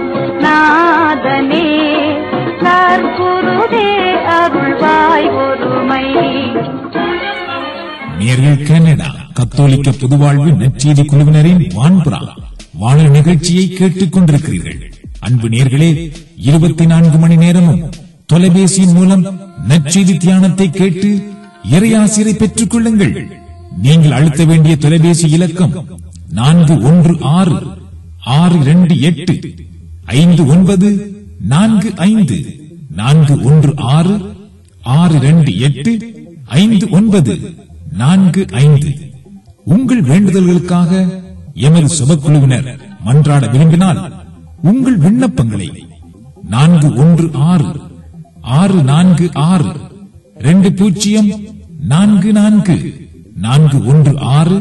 நாதனே நற்குருதே அருள்வாய் ஒருமை நேர்கள் கனடா கத்தோலிக்க பொதுவாழ்வு நற்செய்தி குழுவினரின் வான்புறா வாழ நிகழ்ச்சியை கேட்டுக் கொண்டிருக்கிறீர்கள் அன்பு நேர்களே இருபத்தி நான்கு மணி நேரமும் தொலைபேசியின் மூலம் நற்செய்தி தியானத்தை கேட்டு இறையாசிரை பெற்றுக் கொள்ளுங்கள் நீங்கள் அழுத்த வேண்டிய தொலைபேசி இலக்கம் நான்கு ஒன்று ஆறு ஆறு இரண்டு எட்டு ஐந்து ஒன்பது நான்கு ஐந்து நான்கு ஒன்று ஆறு ஆறு இரண்டு எட்டு ஐந்து ஒன்பது நான்கு ஐந்து உங்கள் வேண்டுதல்களுக்காக எமது சுபக்குழுவினர் மன்றாட விரும்பினால் உங்கள் விண்ணப்பங்களை நான்கு ஒன்று ஆறு ஆறு நான்கு ஆறு ரெண்டு பூஜ்ஜியம் நான்கு நான்கு நான்கு ஒன்று ஆறு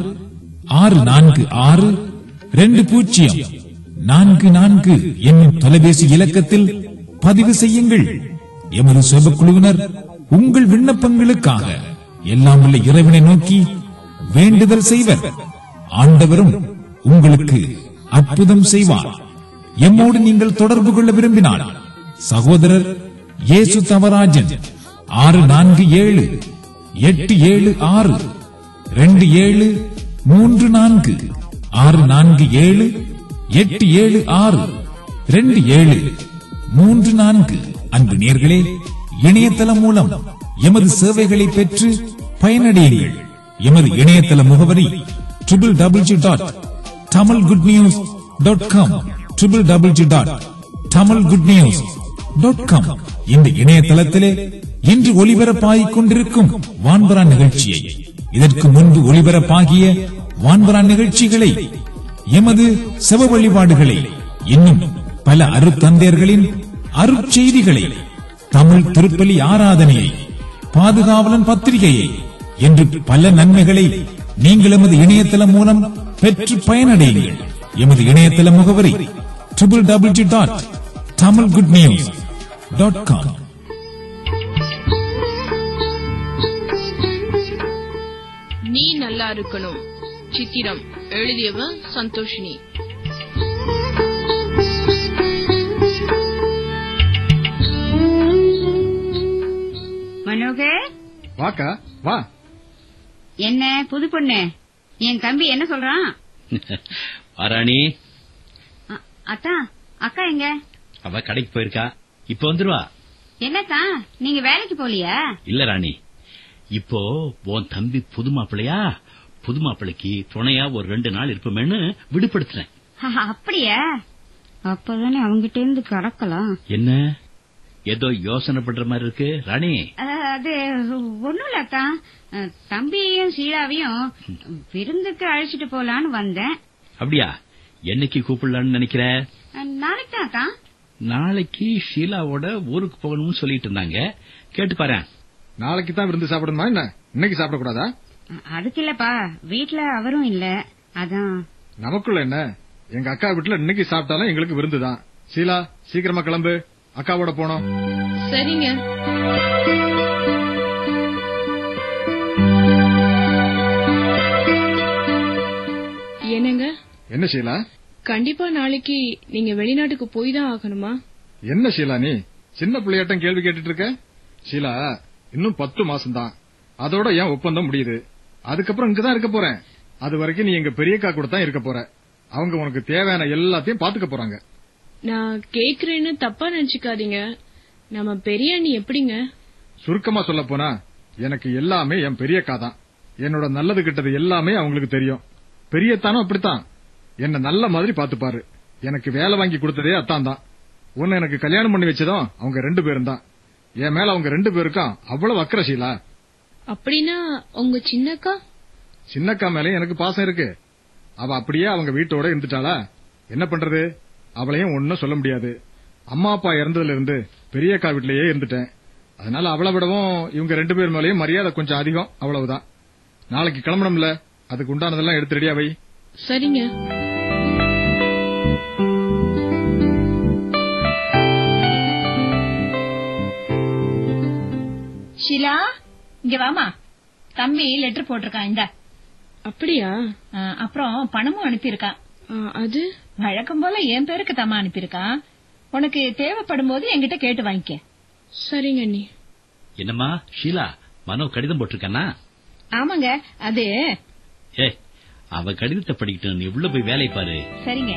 ஆறு நான்கு ஆறு ரெண்டு பூஜ்ஜியம் நான்கு நான்கு என்னும் தொலைபேசி இலக்கத்தில் பதிவு செய்யுங்கள் எமது சுபக்குழுவினர் உங்கள் விண்ணப்பங்களுக்காக எல்லாம் உள்ள இறைவனை நோக்கி வேண்டுதல் செய்வர் ஆண்டவரும் உங்களுக்கு அற்புதம் செய்வார் எம்மோடு நீங்கள் தொடர்பு கொள்ள விரும்பினால் சகோதரர் இயேசு தவராஜன் ஆறு நான்கு ஏழு எட்டு ஏழு ஆறு ரெண்டு ஏழு மூன்று நான்கு ஆறு நான்கு ஏழு எட்டு ஏழு ஆறு ரெண்டு ஏழு மூன்று நான்கு அன்பு நேர்களே இணையதளம் மூலம் எமது சேவைகளை பெற்று பயனடையுங்கள் எமது இணையதள முகவரி triple double G dot Tamil good news dot com triple double G dot Tamil good news dot com இந்த இணையதளத்திலே இன்று ஒளிபரப்பாகிக் கொண்டிருக்கும் வான்பரா நிகழ்ச்சியை இதற்கு முன்பு ஒளிபரப்பாகிய வான்பரா நிகழ்ச்சிகளை எமது செவ வழிபாடுகளை இன்னும் பல அருத்தந்தையர்களின் அருட்செய்திகளை தமிழ் திருப்பலி ஆராதனையை பாதுகாவலன் பத்திரிகையை என்று பல நன்மைகளை நீங்கள் எமது இணையதளம் மூலம் பெற்று பயனடையுங்கள் எமது இணையதள முகவரி triple double G dot Tamil good news dot com நல்லா இருக்கணும் சித்திரம் எழுதியவ சந்தோஷினி மனோகர் வாக்கா வா என்ன புது பொண்ணு என் தம்பி என்ன சொல்றான் வாராணி அ- அத்தா அக்கா எங்க அவ கடைக்கு போயிருக்கா இப்ப வந்துருவா என்னத்தா நீங்க வேலைக்கு போலியா இல்ல ராணி இப்போ உன் தம்பி புது மாப்பிள்ளையா புது மாப்பிள்ளைக்கு துணையா ஒரு ரெண்டு நாள் இருப்போமேன்னு விடுபடுத்துறேன் அப்படியா அப்பதானே அவங்கிட்ட இருந்து கறக்கலாம் என்ன ஏதோ யோசனை பண்ற மாதிரி இருக்கு ராணி அஹ், அது ஒண்ணும் இல்ல அத்தா அஹ், தம்பியையும் சீலாவையும் விருந்துக்கு அழைச்சிட்டு போலான்னு வந்தேன் அப்படியா என்னைக்கு கூப்பிடலான்னு நினைக்கிற அஹ், நாளைக்கு தான் அத்தா நாளைக்கு ஷீலாவோட ஊருக்கு போகணும்னு சொல்லிட்டு இருந்தாங்க கேட்டு பாரு நாளைக்கு தான் விருந்து சாப்பிடணுமா என்ன இன்னைக்கு சாப்பிடக்கூடாதா அஹ், அதுக்கு இல்லப்பா வீட்ல அவரும் இல்ல அதான் நமக்குள்ள என்ன எங்க அக்கா வீட்டுல இன்னைக்கு சாப்பிட்டாலும் எங்களுக்கு விருந்துதான் சீலா சீக்கிரமா கிளம்பு அக்காவோட போனோம் சரிங்க என்னங்க என்ன ஷீலா கண்டிப்பா நாளைக்கு நீங்க வெளிநாட்டுக்கு போய் தான் ஆகணுமா என்ன ஷீலா நீ சின்ன பிள்ளையாட்டம் கேள்வி கேட்டுட்டு இருக்க ஷீலா இன்னும் பத்து மாசம் தான் அதோட ஏன் ஒப்பந்தம் முடியுது அதுக்கப்புறம் இங்கதான் இருக்க போறேன் அது வரைக்கும் நீ எங்க பெரியக்கா கூட தான் இருக்க போற அவங்க உனக்கு தேவையான எல்லாத்தையும் பாத்துக்க போறாங்க நான் கேக்குறேன்னு தப்பா நினைச்சுக்காதீங்க நம்ம பெரிய அண்ணி எப்படிங்க சுருக்கமா சொல்ல போனா எனக்கு எல்லாமே என் பெரியக்கா தான் என்னோட நல்லது கிட்டது எல்லாமே அவங்களுக்கு தெரியும் பெரியத்தானும் அப்படித்தான் என்ன நல்ல மாதிரி பாத்துப்பாரு எனக்கு வேலை வாங்கி கொடுத்ததே அத்தான் தான் உன்னை எனக்கு கல்யாணம் பண்ணி வச்சதும் அவங்க ரெண்டு பேரும் தான் என் மேல அவங்க ரெண்டு பேருக்கும் அவ்வளவு அக்கறை ஷீலா அப்படின்னா உங்க சின்னக்கா சின்னக்கா மேலே எனக்கு பாசம் இருக்கு அவ அப்படியே அவங்க வீட்டோட இருந்துட்டாளா என்ன பண்றது அவளையும் ஒன்னும் சொல்ல முடியாது அம்மா அப்பா இறந்ததுல இருந்து பெரியக்கா வீட்லயே இருந்துட்டேன் அதனால அவளை விடவும் இவங்க ரெண்டு பேர் மேலயும் மரியாதை கொஞ்சம் அதிகம் அவ்வளவுதான் நாளைக்கு கிளம்பணும்ல அதுக்கு உண்டானதெல்லாம் எடுத்து ரெடியா வை சரிங்க ஷிலா இங்க வாமா தம்பி லெட்டர் போட்டிருக்கான் இந்த அப்படியா அப்புறம் பணமும் அனுப்பியிருக்கான் ஆ, அது வழக்கம் போல என் பேருக்கு தம்மா அனுப்பியிருக்கான் உனக்கு தேவைப்படும் போது என்கிட்ட கேட்டு வாங்கிக்க சரிங்க அண்ணி என்னம்மா ஷீலா மனோ கடிதம் போட்டிருக்கானா ஆமாங்க அது ஏ அவ கடிதத்தை படிக்கிட்டு நீ உள்ள போய் வேலையை பாரு சரிங்க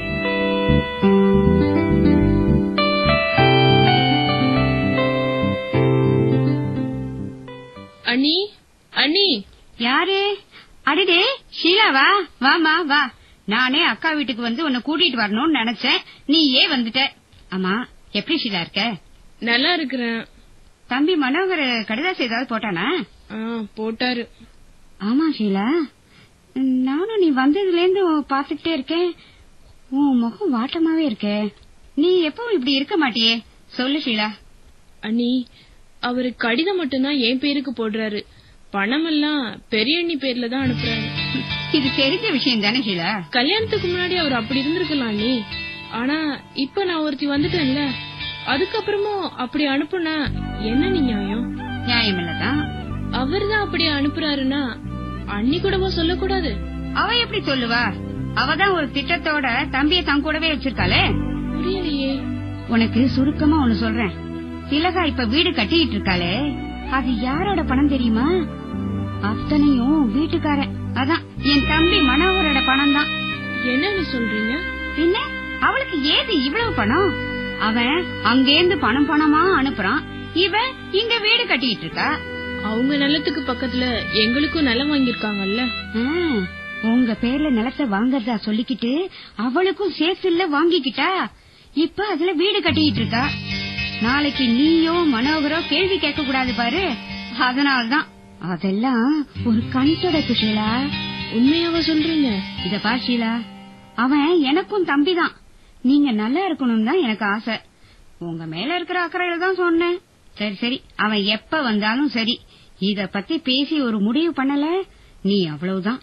அண்ணி அண்ணி யாரு அடடே ஷீலாவா வாமா வா நானே அக்கா வீட்டுக்கு வந்து உன்னை கூட்டிட்டு வரணும்னு நினைச்சேன் நீ ஏன் வந்துட்ட ஆமா எப்படி ஷீலா இருக்க நல்லா இருக்கிறேன் தம்பி மனோகர் கடிதாசம் ஏதாவது போட்டானா ஆ, போட்டாரு ஆமா ஷீலா நானும் நீ வந்ததுல இருந்து பாத்துக்கிட்டே இருக்கேன் உன் முகம் வாட்டமாவே இருக்கே நீ எப்பவும் இப்படி இருக்க மாட்டியே சொல்லு ஷீலா அண்ணி அவரு கடிதம் மட்டும்தான் என் பேருக்கு போடுறாரு பணம் எல்லாம் பெரிய அண்ணி பேர்ல தான் அனுப்புறாரு இது தெரிஞ்ச விஷயம் தானே ஷீலா கல்யாணத்துக்கு முன்னாடி அவர் அப்படி இருந்திருக்கலாம் அண்ணி ஆனா இப்ப நான் ஒருத்தி வந்துட்டேன்ல அதுக்கப்புறமும் அப்படி அனுப்புனா என்ன நீ நியாயம் நியாயம் இல்லதான் அவர்தான் அப்படி அனுப்புறாருன்னா அண்ணி கூடவா சொல்லக்கூடாது அவ எப்படி சொல்லுவா அவதான் ஒரு திட்டத்தோட தம்பிய தன் கூடவே வச்சிருக்காளே புரியலையே உனக்கு சுருக்கமா ஒண்ணு சொல்றேன் திலகா இப்ப வீடு கட்டிட்டு இருக்காளே அது யாரோட பணம் தெரியுமா அத்தனையும் வீட்டுக்காரன் அதான் என் தம்பி மனோகரோட பணம் தான் என்ன நீ சொல்றீங்க பின்ன அவளுக்கு ஏது இவ்வளவு பணம் அவன் அங்கேருந்து பணம் பணமா அனுப்புறான் இவன் இங்க வீடு கட்டிட்டு இருக்கா அவங்க நிலத்துக்கு பக்கத்துல எங்களுக்கும் நிலம் வாங்கியிருக்காங்கல்ல ஆ, உங்க பேர்ல நிலத்தை வாங்கறதா சொல்லிக்கிட்டு அவளுக்கும் சேர்த்துல வாங்கிக்கிட்டா இப்ப அதுல வீடு கட்டிக்கிட்டு இருக்கா நாளைக்கு நீயோ மனோகரோ கேள்வி கேட்க கூடாது பாரு அதனால்தான் அதெல்லாம் ஒரு கண் தொடக்கு ஷீலா உண்மையாவா சொல்றீங்க இத பார் ஷீலா அவன் எனக்கும் தம்பிதான் நீங்க நல்லா இருக்கணும் தான் எனக்கு ஆசை உங்க மேல இருக்கிற அக்கறையில தான் சொன்னேன் சரி சரி அவன் எப்ப வந்தாலும் சரி இத பத்தி பேசி ஒரு முடிவு பண்ணல நீ அவ்வளவுதான்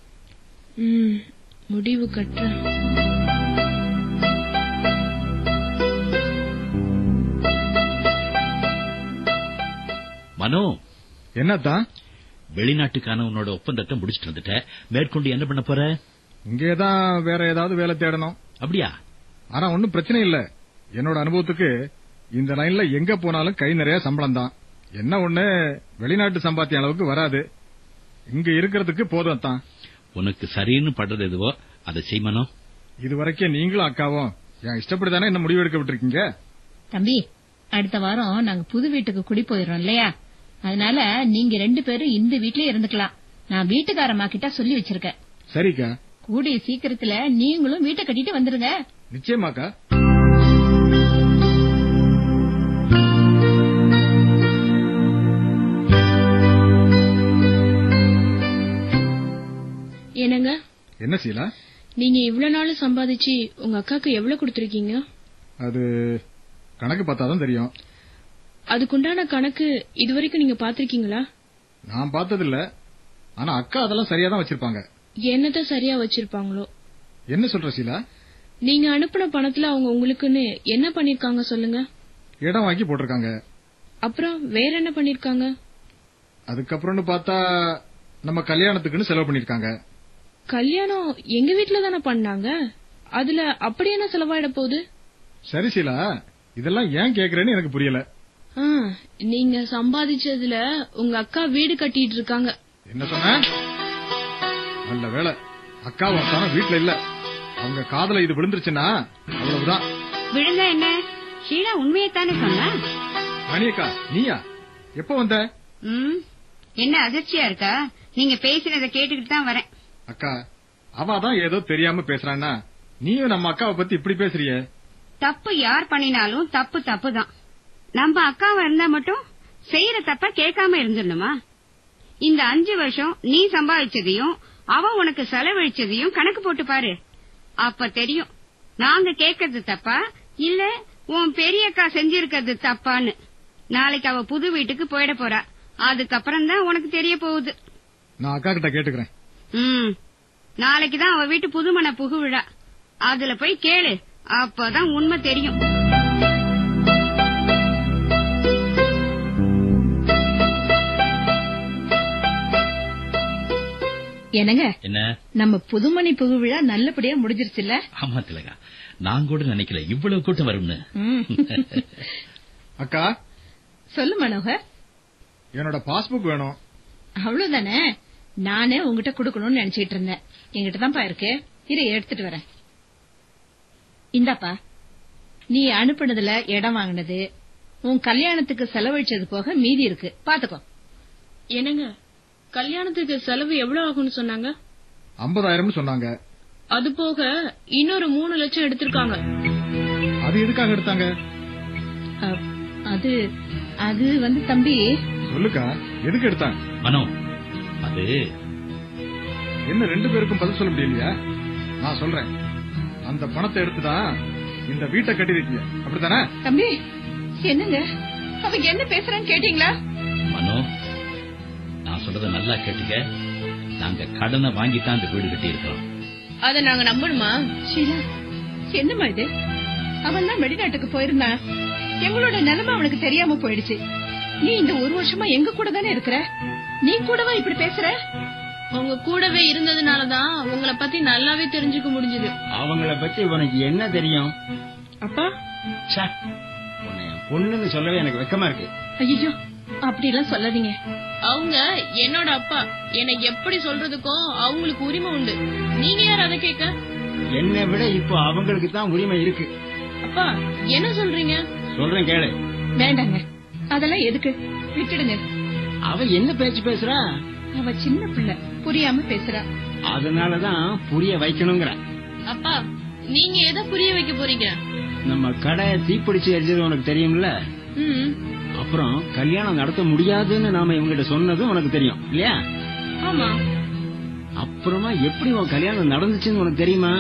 ம் முடிவு கட்டுறேன் மனோ என்னத்தான் வெளிநாட்டுக்கான உன்னோட ஒப்பந்தத்தை முடிச்சிட்டு வந்துட்ட மேற்கொண்டு என்ன பண்ண போற இங்கேதான் வேற ஏதாவது வேலை தேடணும் அப்படியா ஆனா ஒன்னும் பிரச்சனை இல்ல என்னோட அனுபவத்துக்கு இந்த லைன்ல எங்க போனாலும் கை நிறைய சம்பளம் தான் என்ன ஒண்ணு வெளிநாட்டு சம்பாத்திய அளவுக்கு வராது இங்க இருக்கிறதுக்கு போதும் தான் உனக்கு சரின்னு படுறது எதுவோ அதை செய்மனோ இது வரைக்கும் நீங்களும் அக்காவும் என் இஷ்டப்படி தானே என்ன முடிவு எடுக்க விட்டுருக்கீங்க தம்பி அடுத்த வாரம் நாங்க புது வீட்டுக்கு குடி போயிடுறோம் இல்லையா அதனால நீங்க ரெண்டு பேரும் இந்த வீட்லயே இருந்துக்கலாம் நான் வீட்டுக்காரம்மா கிட்ட சொல்லி வச்சிருக்கேன் சரிக்கா கூடிய சீக்கிரத்துல நீங்களும் வீட்டை கட்டிட்டு வந்துருங்க நிச்சயமாக்கா என்னங்க என்ன சீலா நீங்க இவ்வளவு நாள் சம்பாதிச்சு உங்க அக்காக்கு எவ்வளவு கொடுத்திருக்கீங்க அது கணக்கு பார்த்தாதான் தெரியும் அதுக்குண்டான கணக்கு இதுவரைக்கும் நீங்க பாத்திருக்கீங்களா நான் பார்த்ததில்ல ஆனா அக்கா அதெல்லாம் சரியா தான் வச்சிருப்பாங்க என்னதான் சரியா வச்சிருப்பாங்களோ என்ன சொல்ற சீலா நீங்க அனுப்புன பணத்துல அவங்க உங்களுக்குன்னு என்ன பண்ணிருக்காங்க சொல்லுங்க இடம் வாங்கி போட்டிருக்காங்க அப்புறம் வேற என்ன பண்ணிருக்காங்க அதுக்கப்புறம்னு பார்த்தா நம்ம கல்யாணத்துக்குன்னு செலவு பண்ணிருக்காங்க கல்யாணம் எங்க வீட்ல தானே பண்ணாங்க அதுல அப்படி என்ன செலவாயிட போகுது சரி சீலா இதெல்லாம் ஏன் கேக்குறேன்னு எனக்கு புரியல ஆ, நீங்க சம்பாதிச்சதுல உங்க அக்கா வீடு கட்டிட்டு இருக்காங்க என்ன சொன்ன நல்ல வேலை அக்கா ஒருத்தான வீட்டுல இல்ல அவங்க காதல இது விழுந்துருச்சுன்னா அவ்வளவுதான் விழுந்தா என்ன ஷீலா உண்மையைத்தானே சொன்னா ராணியக்கா நீயா எப்ப வந்த ம் என்ன அதிர்ச்சியா இருக்கா நீங்க பேசுறத கேட்டுக்கிட்டு தான் வரேன் அக்கா அவ தான் ஏதோ தெரியாம பேசுறான்னா நீயும் நம்ம அக்காவை பத்தி இப்படி பேசுறியே தப்பு யார் பண்ணினாலும் தப்பு தப்பு தான் நம்ம அக்காவா இருந்தா மட்டும் செய்யற தப்ப கேட்காம இருந்துடணுமா இந்த அஞ்சு வருஷம் நீ சம்பாதிச்சதையும் அவ உனக்கு செலவழிச்சதையும் கணக்கு போட்டு பாரு அப்ப தெரியும் நாங்க கேட்கறது தப்பா இல்ல உன் பெரிய அக்கா செஞ்சிருக்கிறது தப்பான்னு நாளைக்கு அவ புது வீட்டுக்கு போயிட போறா அதுக்கப்புறம் தான் உனக்கு தெரிய போகுது நான் அக்கா கிட்ட கேட்டுக்கிறேன் ம் நாளைக்கு தான் அவ வீட்டு புதுமண புகு விழா அதுல போய் கேளு அப்பதான் உண்மை தெரியும் என்னங்க என்ன நம்ம புதுமணி புகு விழா நல்லபடியா முடிஞ்சிருச்சுல்ல ஆமா திலகா நான் கூட நினைக்கல இவ்வளவு கூட்டம் வரும்னு ம். அக்கா சொல்லு மனோகர் என்னோட பாஸ்புக் வேணும் அவ்வளவுதானே நானே உங்ககிட்ட கொடுக்கணும்னு நினைச்சிட்டு இருந்தேன் என்கிட்ட தான்ப்பா இருக்கு இரு எடுத்துட்டு வரேன் இந்தாப்பா நீ அனுப்புனதுல இடம் வாங்கினது உன் கல்யாணத்துக்கு செலவழிச்சது போக மீதி இருக்கு பாத்துக்கோ என்னங்க கல்யாணத்துக்கு செலவு எவ்வளவு ஆகும்னு சொன்னாங்க ஐம்பதாயிரம்னு சொன்னாங்க அது போக இன்னொரு மூணு லட்சம் எடுத்திருக்காங்க அது எதுக்காக எடுத்தாங்க அ, அது அது வந்து தம்பி சொல்லுக்கா எதுக்கு எடுத்தாங்க மனோ அது என்ன ரெண்டு பேருக்கும் பதில் சொல்ல முடியலையா நான் சொல்றேன் அந்த பணத்தை எடுத்துதான் இந்த வீட்டை கட்டிருக்கீங்க அப்படித்தானே தம்பி என்னங்க அவங்க என்ன பேசுறான்னு கேட்டீங்களா மனோ நான் சொல்றத நல்லா கேட்டுக்க நாங்க கடனை வாங்கித்தான் இந்த வீடு கட்டி இருக்கிறோம் அத நாங்க நம்பணுமா ஷீலா என்னம்மா இது அவன் தான் வெளிநாட்டுக்கு போயிருந்தான் எங்களோட நிலைமை அவனுக்கு தெரியாம போயிடுச்சு நீ இந்த ஒரு வருஷமா எங்க கூட தானே இருக்கிற நீ கூடவா இப்படி பேசுற உங்க கூடவே இருந்ததுனாலதான் உங்களை பத்தி நல்லாவே தெரிஞ்சுக்க முடிஞ்சது அவங்கள பத்தி உனக்கு என்ன தெரியும் அப்பா ச்சே, உன்னை என் பொண்ணுன்னு சொல்லவே எனக்கு வெக்கமா இருக்கு ஐயோ அப்படி எல்லாம் சொல்லாதீங்க அவங்க என்னோட அப்பா என்னை எப்படி சொல்றதுக்கும் அவங்களுக்கு உரிமை உண்டு நீங்க யார் அதை கேட்க என்னை விட இப்போ அவங்களுக்கு தான் உரிமை இருக்கு அப்பா என்ன சொல்றீங்க சொல்றேன் கேளு வேண்டாங்க அதெல்லாம் எதுக்கு விட்டுடுங்க அவ என்ன பேச்சு பேசுறா அவ சின்ன பிள்ளை புரியாம பேசுறா அதனாலதான் புரிய வைக்கணுங்கிற அப்பா நீங்க எதை புரிய வைக்க போறீங்க நம்ம கடை தீப்பிடிச்சு எரிஞ்சது உனக்கு தெரியும்ல ம் அப்புறம் கல்யாணம் நடத்த முடியாதுன்னு நாம இவங்கிட்ட சொன்னதும் உனக்கு தெரியும் இல்லையா ஆமா அப்புறமா எப்படி உன் கல்யாணம் நடந்துச்சுன்னு உனக்கு தெரியுமா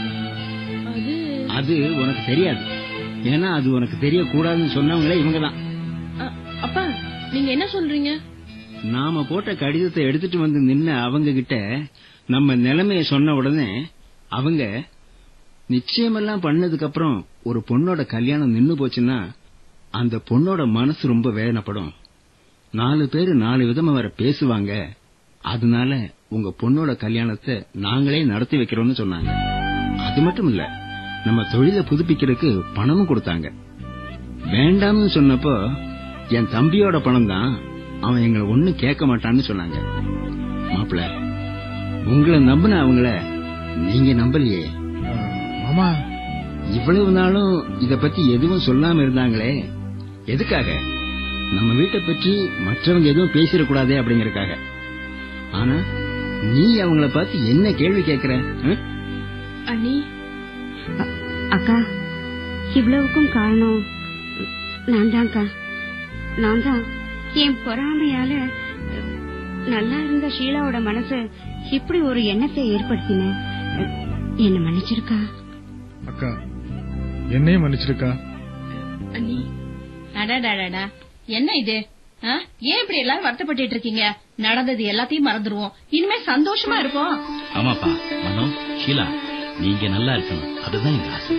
அது அது உனக்கு தெரியாது ஏன்னா அது உனக்கு தெரியக்கூடாதுன்னு சொன்னவங்களே இவங்க தான் அ- அப்பா நீங்க என்ன சொல்றீங்க நாம போட்ட கடிதத்தை எடுத்துட்டு வந்து நின்ன அவங்க கிட்ட நம்ம நிலைமைய சொன்ன உடனே அவங்க நிச்சயமெல்லாம் பண்ணதுக்கு அப்புறம் ஒரு பொண்ணோட கல்யாணம் நின்னு போச்சுன்னா அந்த பொண்ணோட மனசு ரொம்ப வேதனைப்படும் நாலு பேரு நாலு விதமா வர பேசுவாங்க அதனால உங்க பொண்ணோட கல்யாணத்தை நாங்களே நடத்தி வைக்கிறோம்னு சொன்னாங்க அது மட்டும் இல்ல நம்ம தொழிலை புதுப்பிக்கிறதுக்கு பணமும் கொடுத்தாங்க வேண்டாம்னு சொன்னப்போ என் தம்பியோட பணம் தான் அவன் எங்களை ஒண்ணும் கேட்க மாட்டான்னு சொன்னாங்க மாப்பிள உங்களை நம்பின அவங்கள நீங்க நம்பலையே மாமா இவ்வளவு நாளும் இத பத்தி எதுவும் சொல்லாம இருந்தாங்களே எதுக்காக நம்ம வீட்டை பற்றி மற்றவங்க எதுவும் பேசிடக்கூடாதே அப்படிங்கறக்காக ஆனா நீ அவங்கள பார்த்து என்ன கேள்வி கேக்குற ஆ? அண்ணி அ- அக்கா இவ்வளவுக்கும் காரணம் நான் தான்க்கா நான் தான் என் பொறாமையால நல்லா இருந்த ஷீலாவோட மனசு இப்படி ஒரு எண்ணத்தை ஏற்படுத்தினேன் என்ன மன்னிச்சிருக்கா அக்கா என்னையும் மன்னிச்சிருக்கா அண்ணி அடடடடா என்ன இது ஆ? ஏன் இப்படி எல்லாரும் வருத்தப்பட்டு இருக்கீங்க நடந்தது எல்லாத்தையும் மறந்துருவோம் இனிமே சந்தோஷமா இருப்போம் ஆமாப்பா மனோ ஷீலா நீங்க நல்லா இருக்கணும் அதுதான் எங்க ஆசை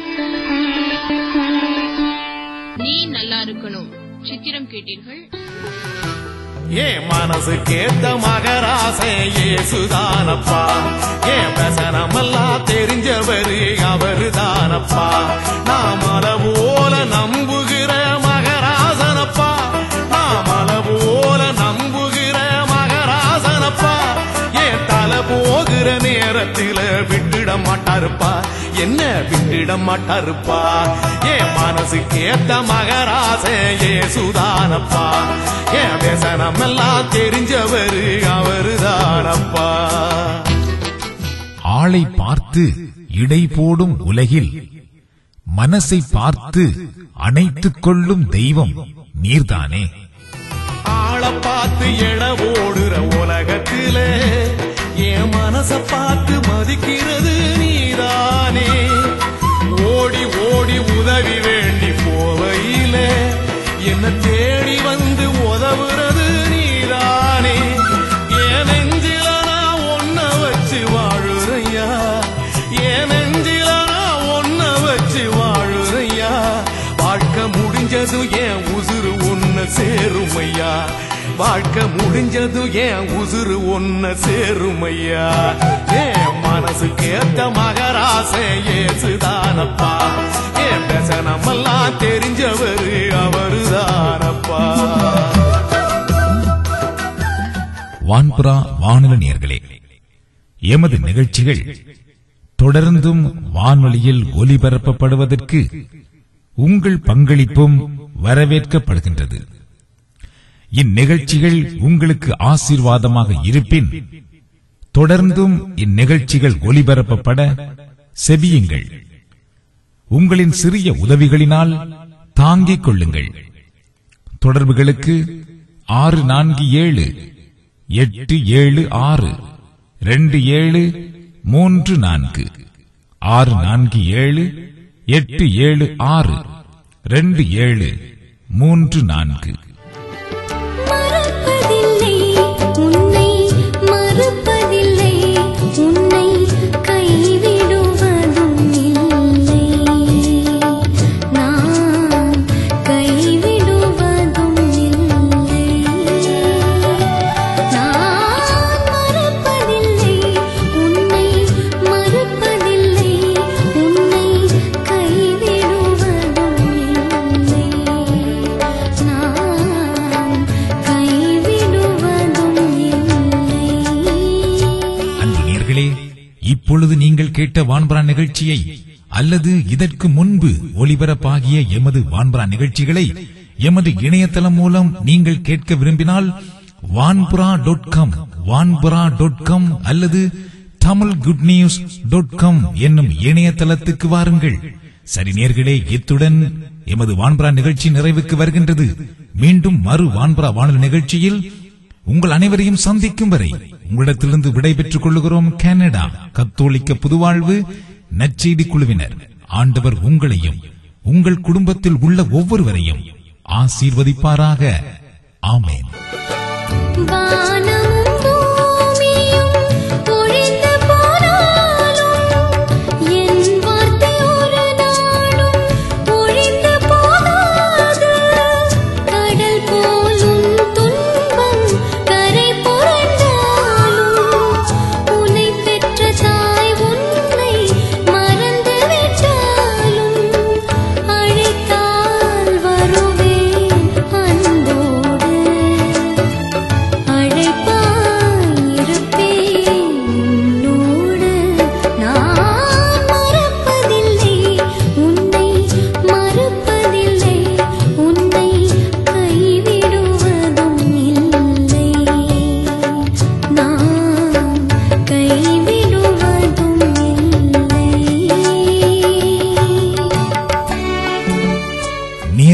நீ நல்லா இருக்கணும் சித்திரம் கேட்டீர்கள் என் மனசு கேத்த மகராசை ஏசுதானப்பா என் வசனமெல்லாம் தெரிஞ்சவரு அவரு தானப்பா நாம் அளவோல நம்புகிற மகராசனப்பா நாம் அளவோல நம்புகிற மகராசனப்பா என் தலை போகிற நேரத்தில விட்டுட மாட்டாருப்பா என்ன விட்டுட மாட்டாருப்பா என் மனசு கேத்த மகராசை ஏசுதானப்பா என் பேசனமெல்லாம் தெரிஞ்சவரு அவரு தானப்பா ஆளை பார்த்து இடை போடும் உலகில் மனசை பார்த்து அணைத்துக் கொள்ளும் தெய்வம் நீர்தானே ஆளை பார்த்து எழ ஓடுற உலகத்தில என் மனச பார்த்து மதிக்கிறது நீதானே ஓடி ஓடி உதவி வேண்டி போவையில என்ன தேடி வந்து உதவுறது நீதானே என் நெஞ்சில நான் ஒன்ன வச்சு வாழுறையா என் நெஞ்சில நான் ஒன்ன வச்சு வாழுறையா வாழ்க்கை முடிஞ்சதும் என் உசுறு ஒன்ன சேருமையா வாழ்க்கை முடிஞ்சதும் என் உசுறு ஒன்ன சேருமையா என் மனசுக்கு ஏத்த மகராசை ஏசுதானப்பா என் பேசனமெல்லாம் தெரிஞ்சவரு அவருதானப்பா வான்புறா வானொலி நேர்களே எமது நிகழ்ச்சிகள் தொடர்ந்தும் வானொலியில் ஒலிபரப்பப்படுவதற்கு உங்கள் பங்களிப்பும் வரவேற்கப்படுகின்றது இந்நிகழ்ச்சிகள் உங்களுக்கு ஆசீர்வாதமாக இருப்பின் தொடர்ந்தும் இந்நிகழ்ச்சிகள் ஒலிபரப்பப்பட செபியுங்கள் உங்களின் சிறிய உதவிகளினால் தாங்கிக் கொள்ளுங்கள் தொடர்புகளுக்கு ஆறு நான்கு ஏழு எட்டு ஏழு ஆறு ரெண்டு ஏழு மூன்று நான்கு ஆறு நான்கு ஏழு எட்டு ஏழு ஆறு ரெண்டு ஏழு மூன்று நான்கு மறப்பதில்லை உன்னை மறுப்பதில்லை உன்னை கைவிடுவதும் இல்லை நான் கைவிடுவதும் இல்லை நான் மறப்பதில்லை உன்னை மறுப்பதில்லை உன்னை கைவிடுவதும் இல்லை நான் கைவிடுவதும் இல்லை அன்பு நேர்களே இப்பொழுது நீங்கள் கேட்ட வான்பரா நிகழ்ச்சியை அல்லது இதற்கு முன்பு ஒலிபரப்பாகிய எமது வான்பரா நிகழ்ச்சிகளை எமது இணையதளம் மூலம் நீங்கள் கேட்க விரும்பினால் வான்புரா டாட் காம் வான்புரா டாட் காம் அல்லது Tamil good news dot com என்னும் இணையதளத்துக்கு வாருங்கள் சரி நேர்களே இத்துடன் எமது வான்புரா நிகழ்ச்சி நிறைவுக்கு வருகின்றது மீண்டும் மறு வான்புரா வானொலி நிகழ்ச்சியில் உங்கள் அனைவரையும் சந்திக்கும் வரை உங்களிடத்திலிருந்து விடைபெற்றுக் கொள்ளுகிறோம் கனடா கத்தோலிக்க புதுவாழ்வு நற்செய்தி குழுவினர் ஆண்டவர் உங்களையும் உங்கள் குடும்பத்தில் உள்ள ஒவ்வொருவரையும் ஆசீர்வதிப்பாராக ஆமேன் வானமும் பூமியும் ஒழிந்து போனாலும் என் வார்த்தை ஒரு நாளும் ஒழிந்து போகாது கடல் போலும் துன்பம் கரை புரண்டாலும்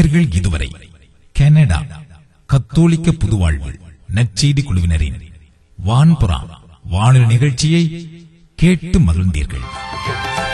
நேயர்கள் இதுவரை கனடா கத்தோலிக்க புதுவாழ்வு நற்செய்தி குழுவினரின் வான்புறா வானொலி நிகழ்ச்சியை கேட்டு மகிழ்ந்தீர்கள்